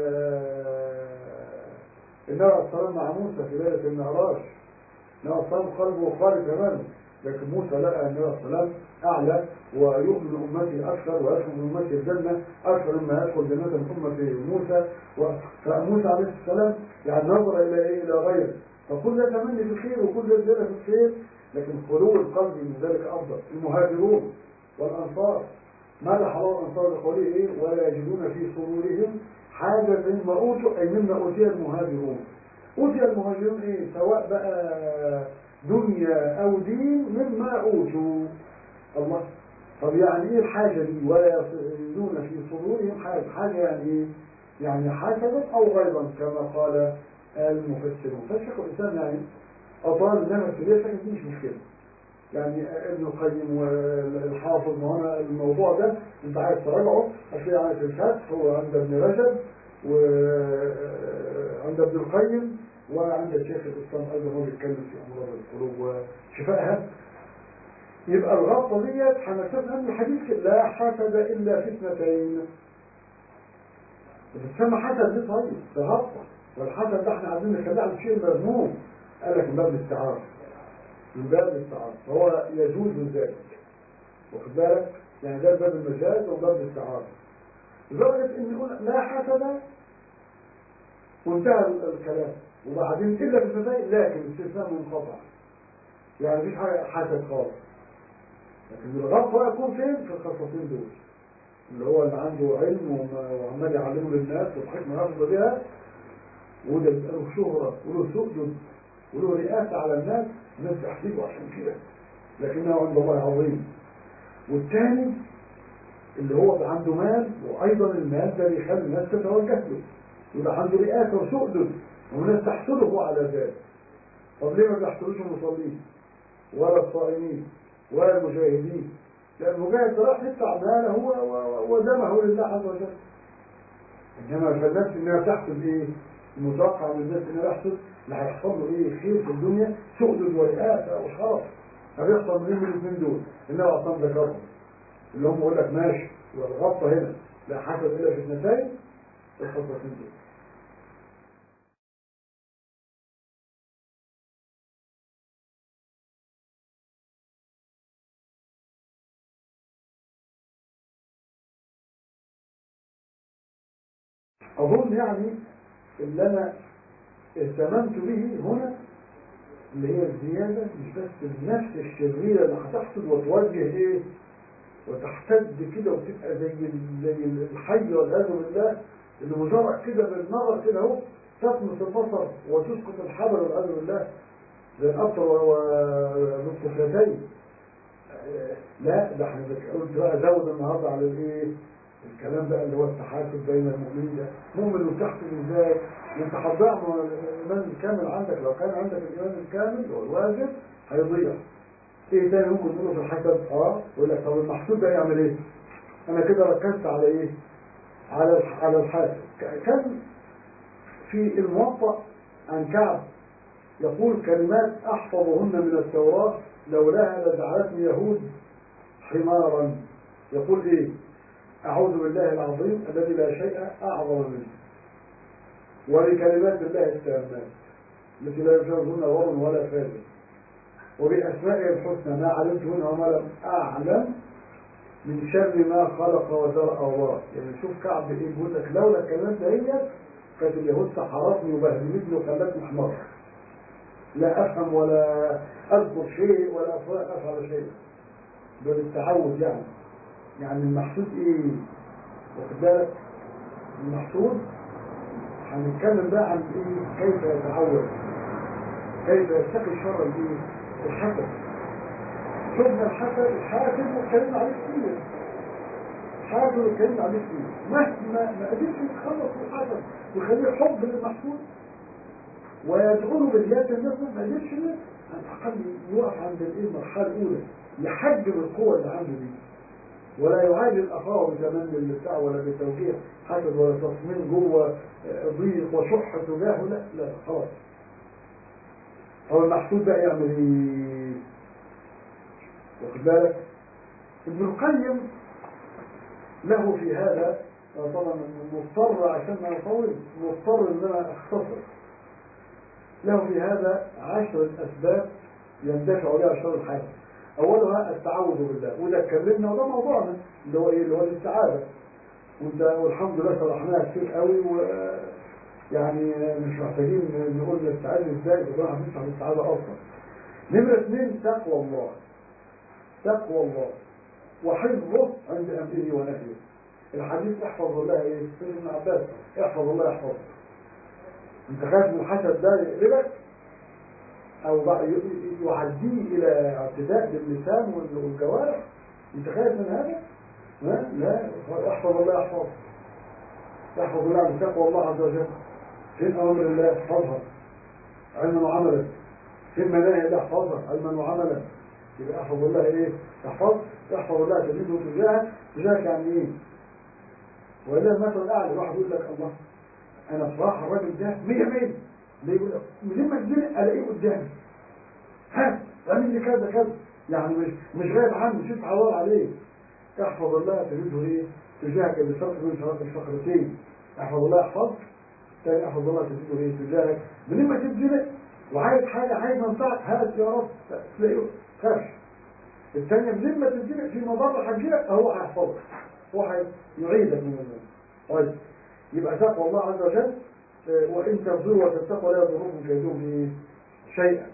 النبي عليه الصلاه مع موسى في ليله المعراج النبي عليه الصلاه قلبه خالي تماما لكن موسى لقى النبي عليه الصلاه اعلى ويؤمن أمتي أكثر ويدخل من أمتي الجنة أكثر مما يدخل جنة من أمة موسى فموسى عليه السلام يعني نظر إلى إيه إلى غيره فكل ده تمني في الخير وكل ده زيادة في الخير لكن خلو القلب من ذلك أفضل المهاجرون والأنصار ماذا حرام الأنصار لقوله إيه ولا يجدون في صدورهم حاجة مما أوتوا أي مما أوتي المهاجرون أوتي المهاجرون إيه سواء بقى دنيا أو دين مما أوتوا الله طب يعني ايه الحاجة دي ولا يجدون في صدورهم حاجة حاجة يعني ايه يعني حسدا او غيظا كما قال المفسرون فالشيخ الاسلام يعني اطال انما السرية فكانت مش مشكلة يعني ابن القيم والحافظ هنا الموضوع ده انت عايز تراجعه هتلاقي عن الفتح هو عند ابن رجب وعند ابن القيم وعند الشيخ الاسلام ايضا هو بيتكلم في امراض القلوب وشفائها يبقى الغلطه ديت هنفهمها من الحديث لا حسد الا في اثنتين بتسمى حسد ليه طيب ده غلطه والحسد ده احنا عايزين نخليه على شيء مذموم قال لك من باب الاستعاره من باب الاستعاره فهو يجوز ذلك واخد بالك يعني ده باب المجاز وباب الاستعاره لدرجه ان يقول لا حسد وانتهى الكلام وبعدين الا في الفسائل لكن استثناء منقطع يعني مفيش حاجه حسد خالص لكن الغلط يكون فين في الخصصين دول اللي هو اللي عنده علم وعمال يعلمه للناس والحكمه يحفظ بها وده له شهرة وله سؤدد وله رئاسة على الناس الناس تحسبه عشان كده لكنه عند الله عظيم والثاني اللي هو عنده مال وأيضا المال ده بيخلي الناس تتوجه له وده عنده رئاسة وسؤدد والناس تحسده على ذلك طب ليه ما بيحسدوش المصلين ولا الصائمين ولا المجاهدين لأن المجاهد راح يدفع ماله ودمه لله عز وجل إنما فالناس إنها تحسب إيه؟ المتوقع من الناس إنه يحسب اللي هيحصل له إيه خير في الدنيا سؤدد ورئاسة وشرف هيحصل منين من الاثنين دول إنما أصلا ذكرهم اللي هم يقول لك ماشي والغطة هنا لا حسب إلا في اثنتين الخطتين دول أظن يعني اللي أنا اهتممت به هنا اللي هي الزيادة مش بس النفس الشريرة اللي هتحصل وتوجه إيه وتحتد كده وتبقى زي زي الحي والعياذ بالله اللي مجرد كده بالنظر كده اهو تطمس البصر وتسقط الحبل والعياذ بالله زي الأبطر والقفلتين لا ده احنا قلت بقى زود النهارده على الايه الكلام بقى اللي هو التحاسب بين المؤمنين ده مؤمن وتحسب ازاي انت هتضيع الايمان الكامل عندك لو كان عندك الايمان الكامل هو الواجب هيضيع ايه تاني ممكن تقوله في الحسب اه يقول لك طب المحسوب ده يعمل ايه انا كده ركزت على ايه على على الحاسب كان في الموطأ عن كعب يقول كلمات احفظهن من التوراة لولاها لجعلتني يهود حمارا يقول ايه أعوذ بالله العظيم الذي لا شيء أعظم منه وبكلمات الله التامات التي لا يجوزهن ورم ولا فاجر وبأسمائه الحسنى ما علمت منها وما لم أعلم من شر ما خلق وزرع الله يعني شوف كعب ايه بيقول لك لولا الكلمات دهيت كانت اليهود سحرتني وبهدلتني وخلتني حمار لا افهم ولا اذكر شيء ولا افعل شيء ده بالتعود يعني يعني المحسود ايه واخد بالك المحسود هنتكلم بقى عن ايه كيف يتعود كيف يتقي شر الايه الحسد شفنا الحسد الحاسد واتكلمنا عليه كتير حاسد واتكلمنا عليه كتير مهما ما قدرش يتخلص من الحسد ويخليه حب للمحسود ويدعوه باليد الناس ما قدرش على الاقل يقف عند الايه المرحله الاولى يحجم القوه اللي عنده دي ولا يعالج اخاه بتمني بتاع ولا بتوجيه حسد ولا تصميم جوه ضيق وشح تجاهه لا لا خلاص هو المحسود بقى يعمل ايه واخد بالك ابن القيم له في هذا طبعا مضطر عشان ما يطول مضطر ان انا اختصر له في هذا عشرة اسباب يندفع لها شر الحسد اولها التعوذ بالله وده اتكلمنا وده موضوعنا اللي هو ايه اللي هو الاستعاذه وانت والحمد لله شرحناها كتير قوي و يعني مش محتاجين نقول نستعاذ ازاي ده احنا بنشرح الاستعاذه اصلا نمره اثنين تقوى الله تقوى الله وحفظه عند امره ونهيه الحديث احفظ الله ايه سيدنا ابن عباس احفظ الله يحفظك انت خايف من الحسد ده يقلبك او يعديه الى اعتداء باللسان والجوارح انت خايف من هذا لا لا احفظ الله يحفظ يحفظ الله بتقوى الله عز وجل فين اوامر الله احفظها علما وعملا فين مناهي الله احفظها علما وعملا يبقى احفظ الله ايه احفظ احفظ الله تجده تجاهك تجاهك يعني ايه وإلا المثل الأعلى واحد يقول لك الله أنا بصراحة الراجل ده مية مية ليه يقول لك من ما تجيني ألاقيه قدامي ها اعمل لي كذا كذا يعني مش مش غايب عنه مش تحول عليه احفظ الله تجده ايه تجاهك اللي صرف من صلاة الفقرتين احفظ الله احفظك تاني احفظ الله تجده ايه تجاهك من ما تبذلك وعايز حاجة عايز منفعك هات يا رب تلاقيه خافش الثانية من ما تبذلك في مضر حاجة هو هيحفظك هو هيعيدك من الموت طيب يبقى تقوى الله عز وجل وإن تبذلوا وتتقوا لا يضركم كيدهم شيئا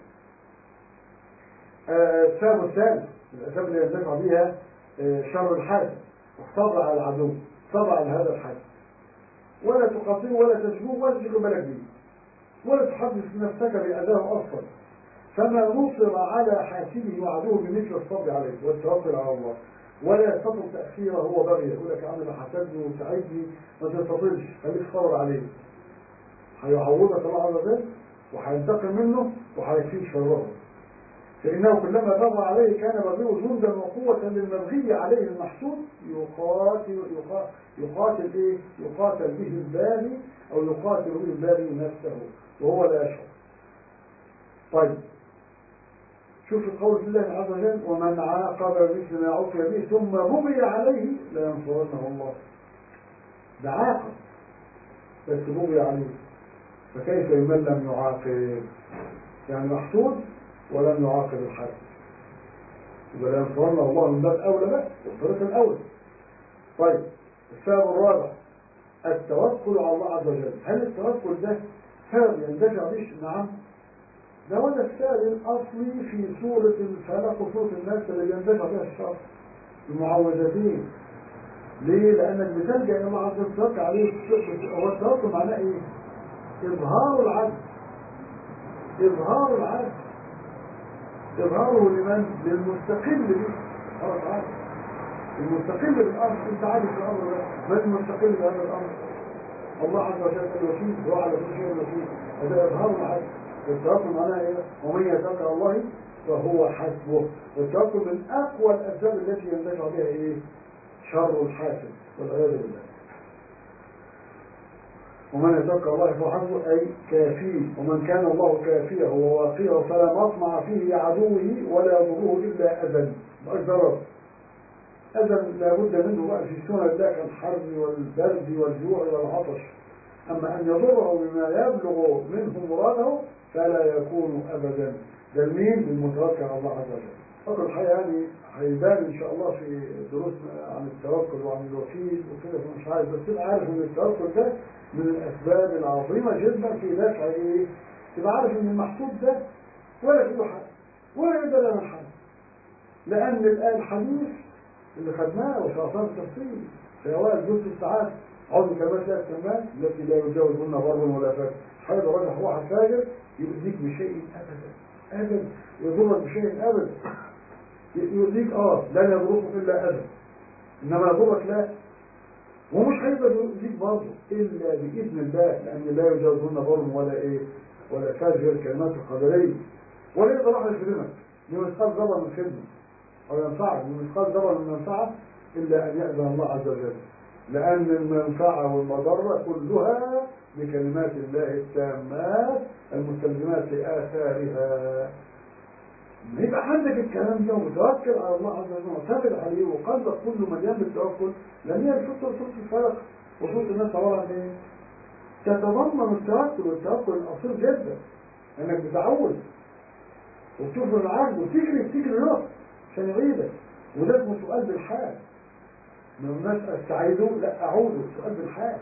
السبب الثالث الأسباب اللي يندفع بها شر الحاسد الصبر على العدو صبر على هذا الحاسد ولا تقاتله ولا تشبوه ولا تشغل بالك به ولا تحدث نفسك بأذاه أصلا فما نصر على حاسده وعدوه بمثل الصبر عليه والتوكل على الله ولا يستطيع تأخيره هو بغي يقول لك عامل حسدني وساعدني ما تستطيعش خليك صبر عليه هيعوضك الله عز وجل وهينتقم منه وهيكفيك شره فإنه كلما بغى عليه كان بغيه جندا وقوة للمبغي عليه المحسود يقاتل يقاتل, يقاتل إيه؟ يقاتل به الباغي أو يقاتل به الباغي نفسه وهو لا يشعر. طيب شوف قول الله عز وجل ومن عاقب مثل ما عوقب به ثم بغي عليه لينصرنه الله. ده عاقب بس بغي عليه فكيف من لم يعاقب؟ يعني محسود ولم يعاقب الحد يبقى لا ينصرنا الله من باب اولى بقى الطريق الاول طيب السبب الرابع التوكل على الله عز وجل هل التوكل ده سبب يندفع به نعم ده هو ده السبب الاصلي في سوره الفلق وسوره الناس اللي يندفع بها الشر المعوذتين ليه؟ لانك بتلجا الى الله عز وجل تتوكل عليه هو التوكل معناه ايه؟ اظهار العدل اظهار العدل إظهاره لمن؟ للمستقل به خلاص عارف المستقل بالأمر أنت عارف الأمر ده من المستقل بهذا الأمر الله عز وجل الوكيل هو على كل شيء وكيل هذا إظهار العدل التوكل معناها إيه؟ ومن يتوكل على الله فهو حسبه والتوكل من أقوى الأسباب التي يندفع بها إيه؟ شر الحاسد والعياذ بالله ومن يتوكل الله فهو حسبه أي كافيه ومن كان الله كافيه وواقيه فلا مطمع فيه عدوه ولا يضره إلا أذى مش ضرر أذى لابد منه بقى في سنة الله كالحرب والبرد والجوع والعطش أما أن يضره بما يبلغ منه مراده فلا يكون أبدا ده المين للمتوكل على الله عز وجل فقط الحقيقة يعني هيبان إن شاء الله في دروسنا عن التوكل وعن الوكيل وكده مش عارف بس تبقى عارف إن التوكل ده من الأسباب العظيمة جدا في دفع إيه؟ تبقى عارف إن المحسوب ده ولا في حد ولا يقدر يعمل حد لأن الآن الحديث اللي خدناه وشرطان التفصيل في أوائل جزء الساعات عضو كلمات لا الكلمات التي لا يجاوزهن بر ولا فاجر حيث رجح واحد فاجر يؤذيك بشيء أبدا أبدا يضرك بشيء أبدا يؤذيك اه لن يضرك إلا أبدا إنما يضرك لا ومش هيقدر يؤذيك برضه إلا بإذن الله لأن لا يجاوزهن بر ولا إيه ولا فاجر الكلمات القدرية ولا يقدر واحد يخدمك لمثقال ذرة من خدمة أو ينفعك بمثقال ذرة من منفعة إلا أن يأذن الله عز وجل لأن المنفعة والمضرة كلها بكلمات الله التامات المستلزمات لآثارها يبقى عندك الكلام ده ومتوكل على الله عز وجل ومعتمد عليه وقلبك كله مليان بالتوكل لأن هي الفطرة صوت الفلق وصوت الناس عبارة عن ايه؟ تتضمن التوكل والتوكل الأصيل جدا انك بتعود وتشوف العجب وتجري بتجري له عشان يعيدك وده اسمه سؤال بالحال من الناس استعيدوا لا اعودوا سؤال بالحال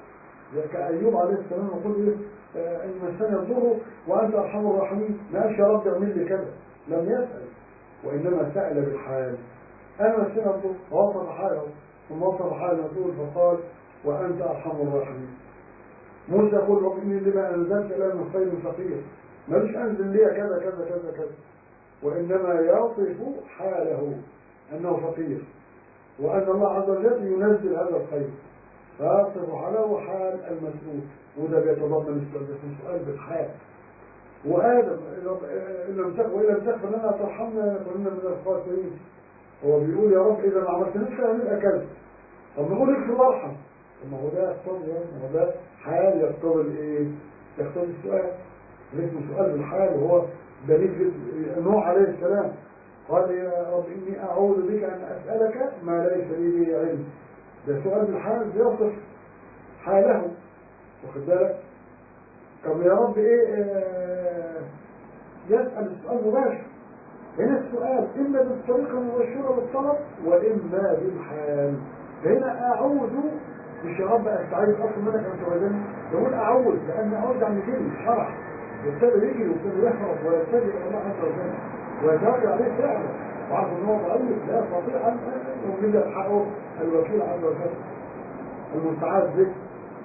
كأيوب عليه السلام يقول ايه آه ان مسني الضر وانت ارحم الراحمين ما قالش يا رب اعمل لي كذا لم يسأل وانما سأل بالحال انا مسني الضر ووصف حاله ثم وصف حاله يقول فقال وانت ارحم الراحمين موسى يقول رب اني لما انزلت الى من خير فقير ماليش انزل لي كذا كذا كذا كذا وانما يصف حاله انه فقير وان الله عز وجل ينزل هذا الخير فيصف حاله حال المسؤول وده بيتضمن السؤال ده سؤال بالحال وآدم إن لم تغفر وإن لم تغفر لنا ترحمنا لنكونن من الخاسرين هو بيقول يا رب إذا ما عملتناش كده هنبقى كذب طب نقول اغفر وارحم طب ما هو ده يقتضي ما هو ده حال يقتضي الايه؟ يقتضي السؤال اسمه سؤال بالحال وهو دليل نوح عليه السلام قال يا رب إني أعوذ بك أن أسألك ما ليس لي به علم ده سؤال بالحال بيصف حاله واخد بالك طب يا رب ايه آه يسأل السؤال مباشر هنا السؤال إما بالطريقة المباشرة بالطلب وإما بالحال فهنا أعوذ مش يا رب أستعيذ أصل منك أن تعوذني يقول أعوذ لأن أعوذ عن جري شرح يبتدي يجري ويبتدي يهرب ويبتدي إلى الله عز وجل ويتوكل عليه فعلا وعارف ان هو ضعيف لا يستطيع ان يوجد يلحقه الوكيل عز وجل المستعاذ به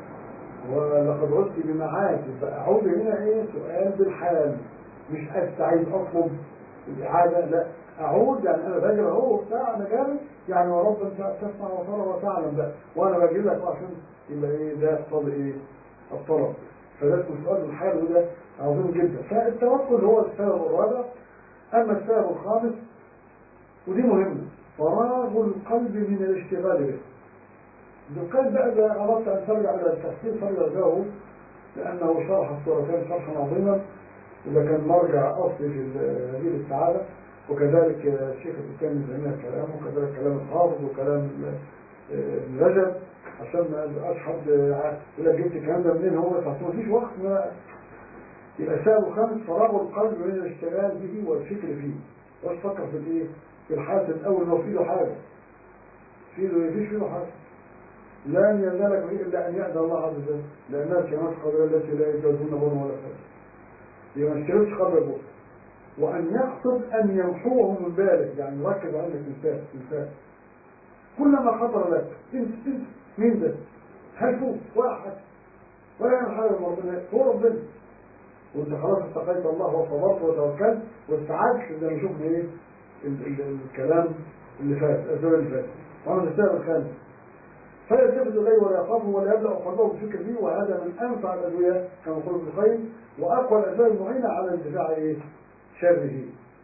ولقد عدت بمعاد فأعود هنا ايه سؤال بالحال مش استعيد اطلب الاعاده لا اعود يعني انا باجي اهو وبتاع انا جاي يعني يا رب انت تسمع وترى وتعلم بقى وانا باجي لك عشان يبقى ايه ده يقتضي ايه الطلب فده اسمه سؤال بالحال وده عظيم جدا فالتوكل هو السبب الرابع اما السبب الخامس ودي مهمه فراغ القلب من الاشتغال به القلب بقى إذا أردت أن ترجع إلى التفسير فارجعه لأنه شرح الصورتين شرحا عظيما إذا كان مرجع أصلي في هذه السعادة وكذلك الشيخ الإسلام ابن تيمية كلامه وكذلك كلام الحافظ وكلام ابن رجب عشان ما يبقاش حد يقول لك جبت الكلام ده منين هو بس ما فيش وقت ما يبقى سبب الخامس فراغ القلب من الاشتغال به والفكر فيه واش فكر في الايه؟ في الحادث الأول إنه في له حاجة في له يفيش في له حاجة لن يزالك به إلا أن يأذى الله عز وجل لأنها كانت قبل التي لا يجوزون بر ولا فاجر يبقى ما تشتغلش قبل البر وأن يقصد أن يمحوه من بالك يعني يركز على الإنسان إنسان كلما خطر لك انت انت مين ده؟ هل فوق واحد ولا يعمل حاجة ربنا هو ربنا وانت خلاص اتقيت الله وصبرت وتوكلت واستعدت زي ما شفنا ايه الكلام اللي فات الاسباب اللي فات وانا السبب الخامس فلا يلتفت اليه ولا يخافه ولا يبدا قلبه بالفكر فيه وهذا من انفع الادويه كما يقول ابن القيم واقوى الاسباب المعينه على اندفاع ايه؟ شره.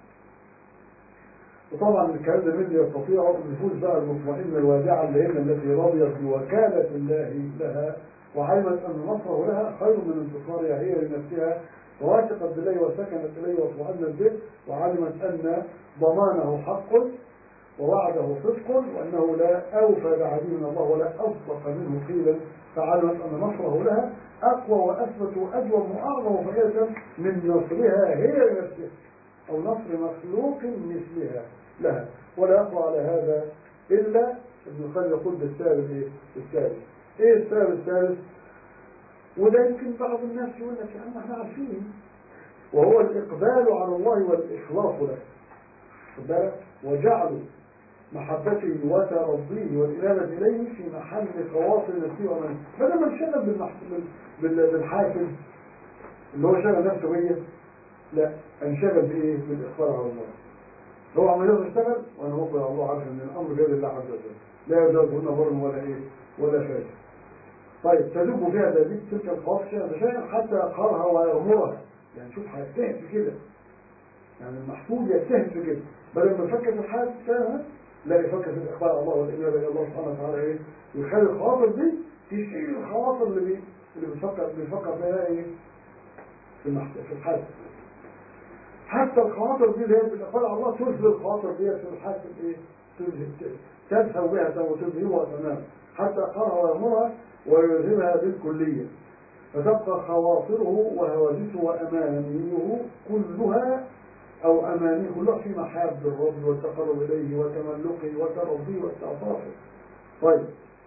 وطبعا الكلام ده من يستطيع النفوس بقى المطمئنه الوادعه الليله التي رضيت بوكاله الله لها وعلمت ان نصره لها خير من انتصارها هي لنفسها وواثقت بالله وسكنت اليه واطمأنت به وعلمت ان ضمانه حق ووعده صدق وأنه لا أوفى بعهده من الله ولا أصدق منه قيلا فعلمت أن نصره لها أقوى وأثبت وأجوم وأعظم فائدة من نصرها هي لنفسها أو نصر مخلوق مثلها لها ولا يقوى على هذا إلا ابن القيم يقول بالسبب إيه؟ الثالث إيه السبب الثالث؟ وده يمكن بعض الناس يقول لك يا عم احنا عارفين وهو الإقبال على الله والإخلاص له خد بالك وجعله محبته وترضيه والإنابة إليه في محل خواطر نفسه ومن بدل ما انشغل بالحاكم اللي هو شغل نفسه بيه لا انشغل بإيه؟ بالإخبار على الله هو عمال يشتغل وأنا مقبل على الله عارف إن الأمر بيد الله عز وجل لا يجوزهن بر ولا إيه ولا فاجر طيب تذوب فيها ذلك تلك الخواطر شيئا فشيئا حتى يقهرها ويغمرها يعني شوف هيجتهد في كده يعني المحفوظ يجتهد في كده بدل ما يفكر في الحال سنة لا يفكر في الإخبار على الله والإنابة إلى الله سبحانه وتعالى إيه ويخلي الخواطر دي تشيل الخواطر اللي بي اللي بيفكر بيفكر فيها إيه في المحفوظ في الحال حتى الخواطر دي اللي هي بالإخبار على الله تذهب الخواطر دي في الحال إيه تذهب بها وتذهبها تماما حتى يقهرها ويأمرها ويلزمها بالكلية فتبقى خواطره وهواجسه وأمانيه كلها أو أمانيه كلها في محاب الرب والتقرب إليه وتملقه وترضيه واستعطافه طيب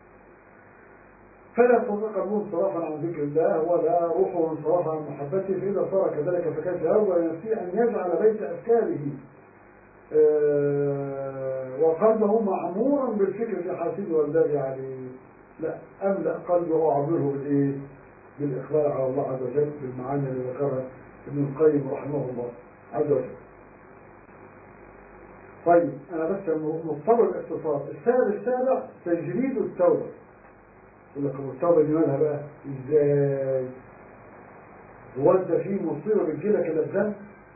فلا يستطيع قلبه انصرافا عن ذكر الله ولا روحه انصرافا عن محبته فإذا صار كذلك فكيف يرضى لنفسه أن يجعل بيت أفكاره أه وقلبه معمورا بالفكر في حاسده والباغي عليه لا أملأ قلبه وأعبره بالإيه؟ بالإقبال على الله عز وجل بالمعاني اللي ذكرها ابن القيم رحمه الله عز وجل طيب أنا بس مضطر الاختصار السبب السابع تجريد التوبة يقول لك التوبة دي مالها بقى إزاي هو انت في مصيبه بتجيلك الا الذنب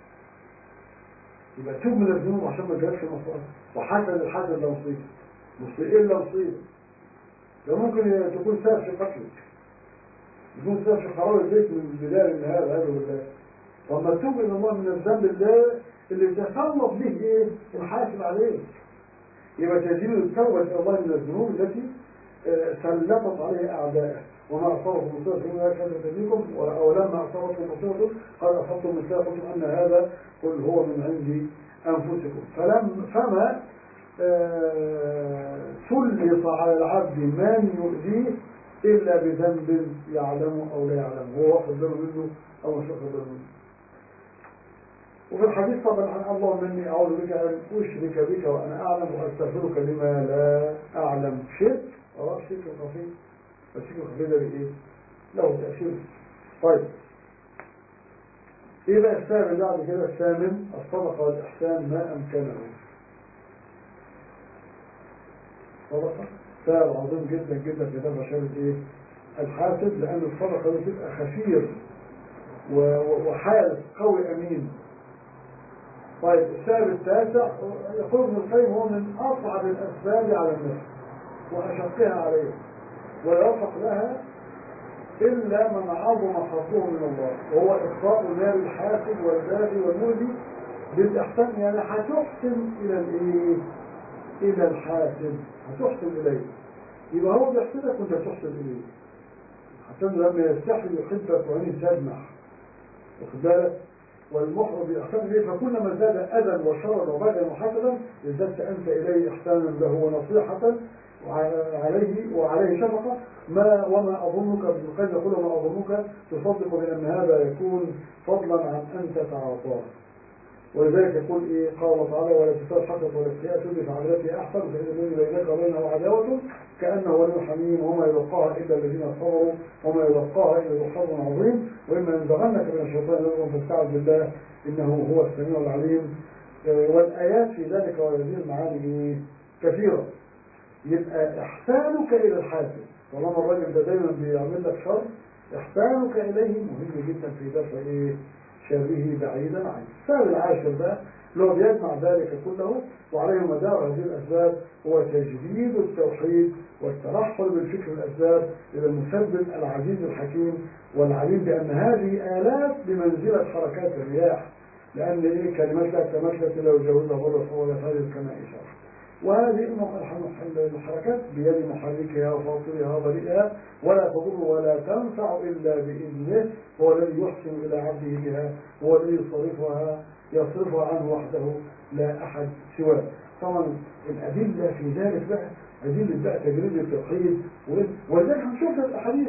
يبقى توب من الذنوب عشان ما تجيلكش المصائب وحسن الحسن ده مصيبه مصيبه الا مصيبه ده ممكن تكون سبب في قتلك يكون سبب في خراب البيت من البدايه للنهايه والعياذ بالله طب ما تتوب الى الله من الذنب اللي اللي تسلط به ايه الحاسب عليه يبقى تزيد التوبه الى الله من الذنوب التي آه، سلطت عليه اعدائه وما اصابكم مصيبه فيما كانت تزيكم ولما اصابتكم مصيبه قال اصبتم مثلها قلتم ان هذا قل هو من عند انفسكم فلم فما آه، سلط على العبد من يؤذيه الا بذنب يعلمه او لا يعلمه هو واخد باله منه او مش واخد باله منه وفي الحديث طبعا اللهم اني اعوذ بك ان اشرك بك وانا اعلم واستغفرك لما لا اعلم شرك اه شرك خفي الشرك الخفي ده بايه؟ له تاثير طيب ايه بقى السابع بعد كده الثامن الصدقه والاحسان ما امكنه صدقه سبب عظيم جدا جدا في ده بشاره ايه؟ الحاسد لان الصدقه دي بتبقى خفير وحارس قوي امين طيب السبب التاسع يقول ابن القيم هو من اصعب الاسباب على النفس واشقها عليه ولا يوفق لها الا من عظم حظه من الله وهو اطفاء نار الحاسد والباغي والمؤذي بالاحسان يعني هتحسن الى الايه؟ الى الحاسد هتحسن اليه يبقى هو بيحسدك وانت تحسن اليه حتى لما يستحي يحبك وعينه تدمع واخد بالك والمحرم بالإحسان إليه فكلما زاد أذى وشرا وبغيا وحسدا ازددت أنت إليه إحسانا له ونصيحة عليه وعليه شفقة ما وما أظنك ابن القيم يقول وما أظنك تصدق بأن هذا يكون فضلا عن أن تتعاطاه ولذلك يقول إيه قال الله تعالى ولا تسال حسد ولا سيئة تدفع عدلتي أحسن فإن الذي بينك وبينه عداوة كأنه ولي حميم وما يلقاها إلا الذين صبروا وما يلقاها إلا ذو حظ عظيم وإما ينزغنك من الشيطان نزغ فاستعذ بالله إنه هو السميع العليم والآيات في ذلك وهذه المعاني كثيرة يبقى إحسانك إلى الحاسد طالما الراجل ده دايما بيعمل لك شر إحسانك إليه مهم جدا في دفع إيه شره بعيدا عنه السبب العاشر ده لو بيجمع ذلك كله وعليه مدار هذه الأسباب هو تجديد التوحيد والترحل بالفكر الأسباب إلى المثبت العزيز الحكيم والعليم بأن هذه آلات بمنزلة حركات الرياح لأن إيه كلمات لا كمثلة لو جوزها بره فهو يفعل كما إشارة وهذه الحركات بيد محركها وفاصلها وبريئها ولا تضر ولا تنفع إلا بإذنه هو الذي يحسن إلى عبده بها هو الذي يصرفها يصرفها عنه وحده لا أحد سواه طبعا الأدلة في ذلك بقى أدلة بقى تجريد التوحيد ولذلك هنشوف الأحاديث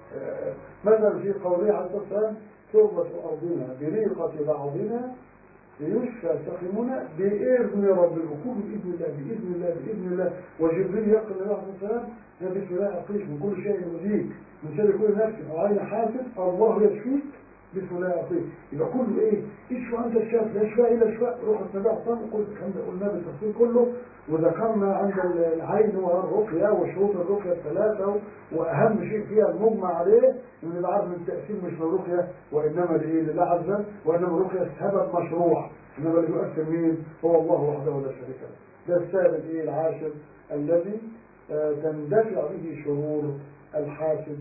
مثلا في قوله عليه الصلاة والسلام تربة أرضنا بريقة بعضنا ليشفى سقمنا بإذن رب العقول بإذن الله بإذن الله بإذن الله وجبريل يقول النبي عليه الصلاة والسلام يا بسم الله أقيش من كل شيء يؤذيك من شر كل نفس أو عين حاسد الله يشفيك بسم الله أقيش يبقى كله إيه؟ اشفى أنت الشاف لا شفاء إلا شفاء روح النبي عليه الصلاة والسلام قلنا بالتفصيل كله وذكرنا عند العين والرقية وشروط الرقية الثلاثة وأهم شيء فيها المجمع عليه إن يبقى عارف ان التأثير مش للرقية وإنما لإيه لله عز وجل وإنما الرقية سبب مشروع إنما اللي يؤثر مين هو الله وحده لا شريك له ده السبب الإيه العاشر الذي آه تندفع به شرور الحاسد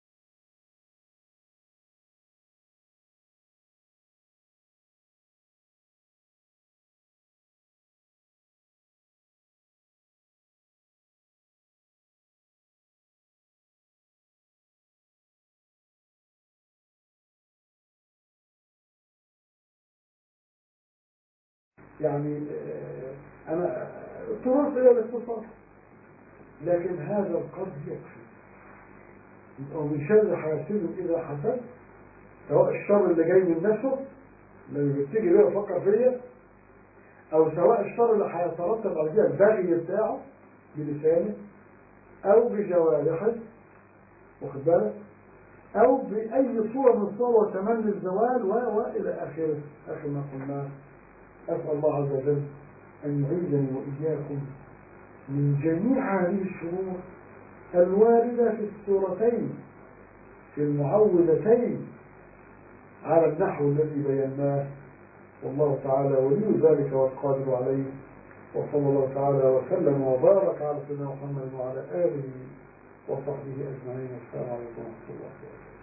يعني أنا اضطررت إلى الاختصار لكن هذا القدر يكفي ومن شر حاسد إذا حسد سواء الشر اللي جاي من نفسه اللي بتيجي بيه يفكر فيا أو سواء الشر اللي هيترتب على كده البغي بتاعه بلسانه أو بجوارحه واخد بالك أو بأي صورة من صور تمني الزوال وإلى آخره آخر ما قلناه أسأل الله عز وجل أن يعيذني وإياكم من جميع هذه الشرور الواردة في السورتين في المعوذتين على النحو الذي بيناه والله تعالى ولي ذلك والقادر عليه وصلى الله تعالى وسلم وبارك على سيدنا محمد وعلى آله وصحبه أجمعين السلام عليكم ورحمة الله وبركاته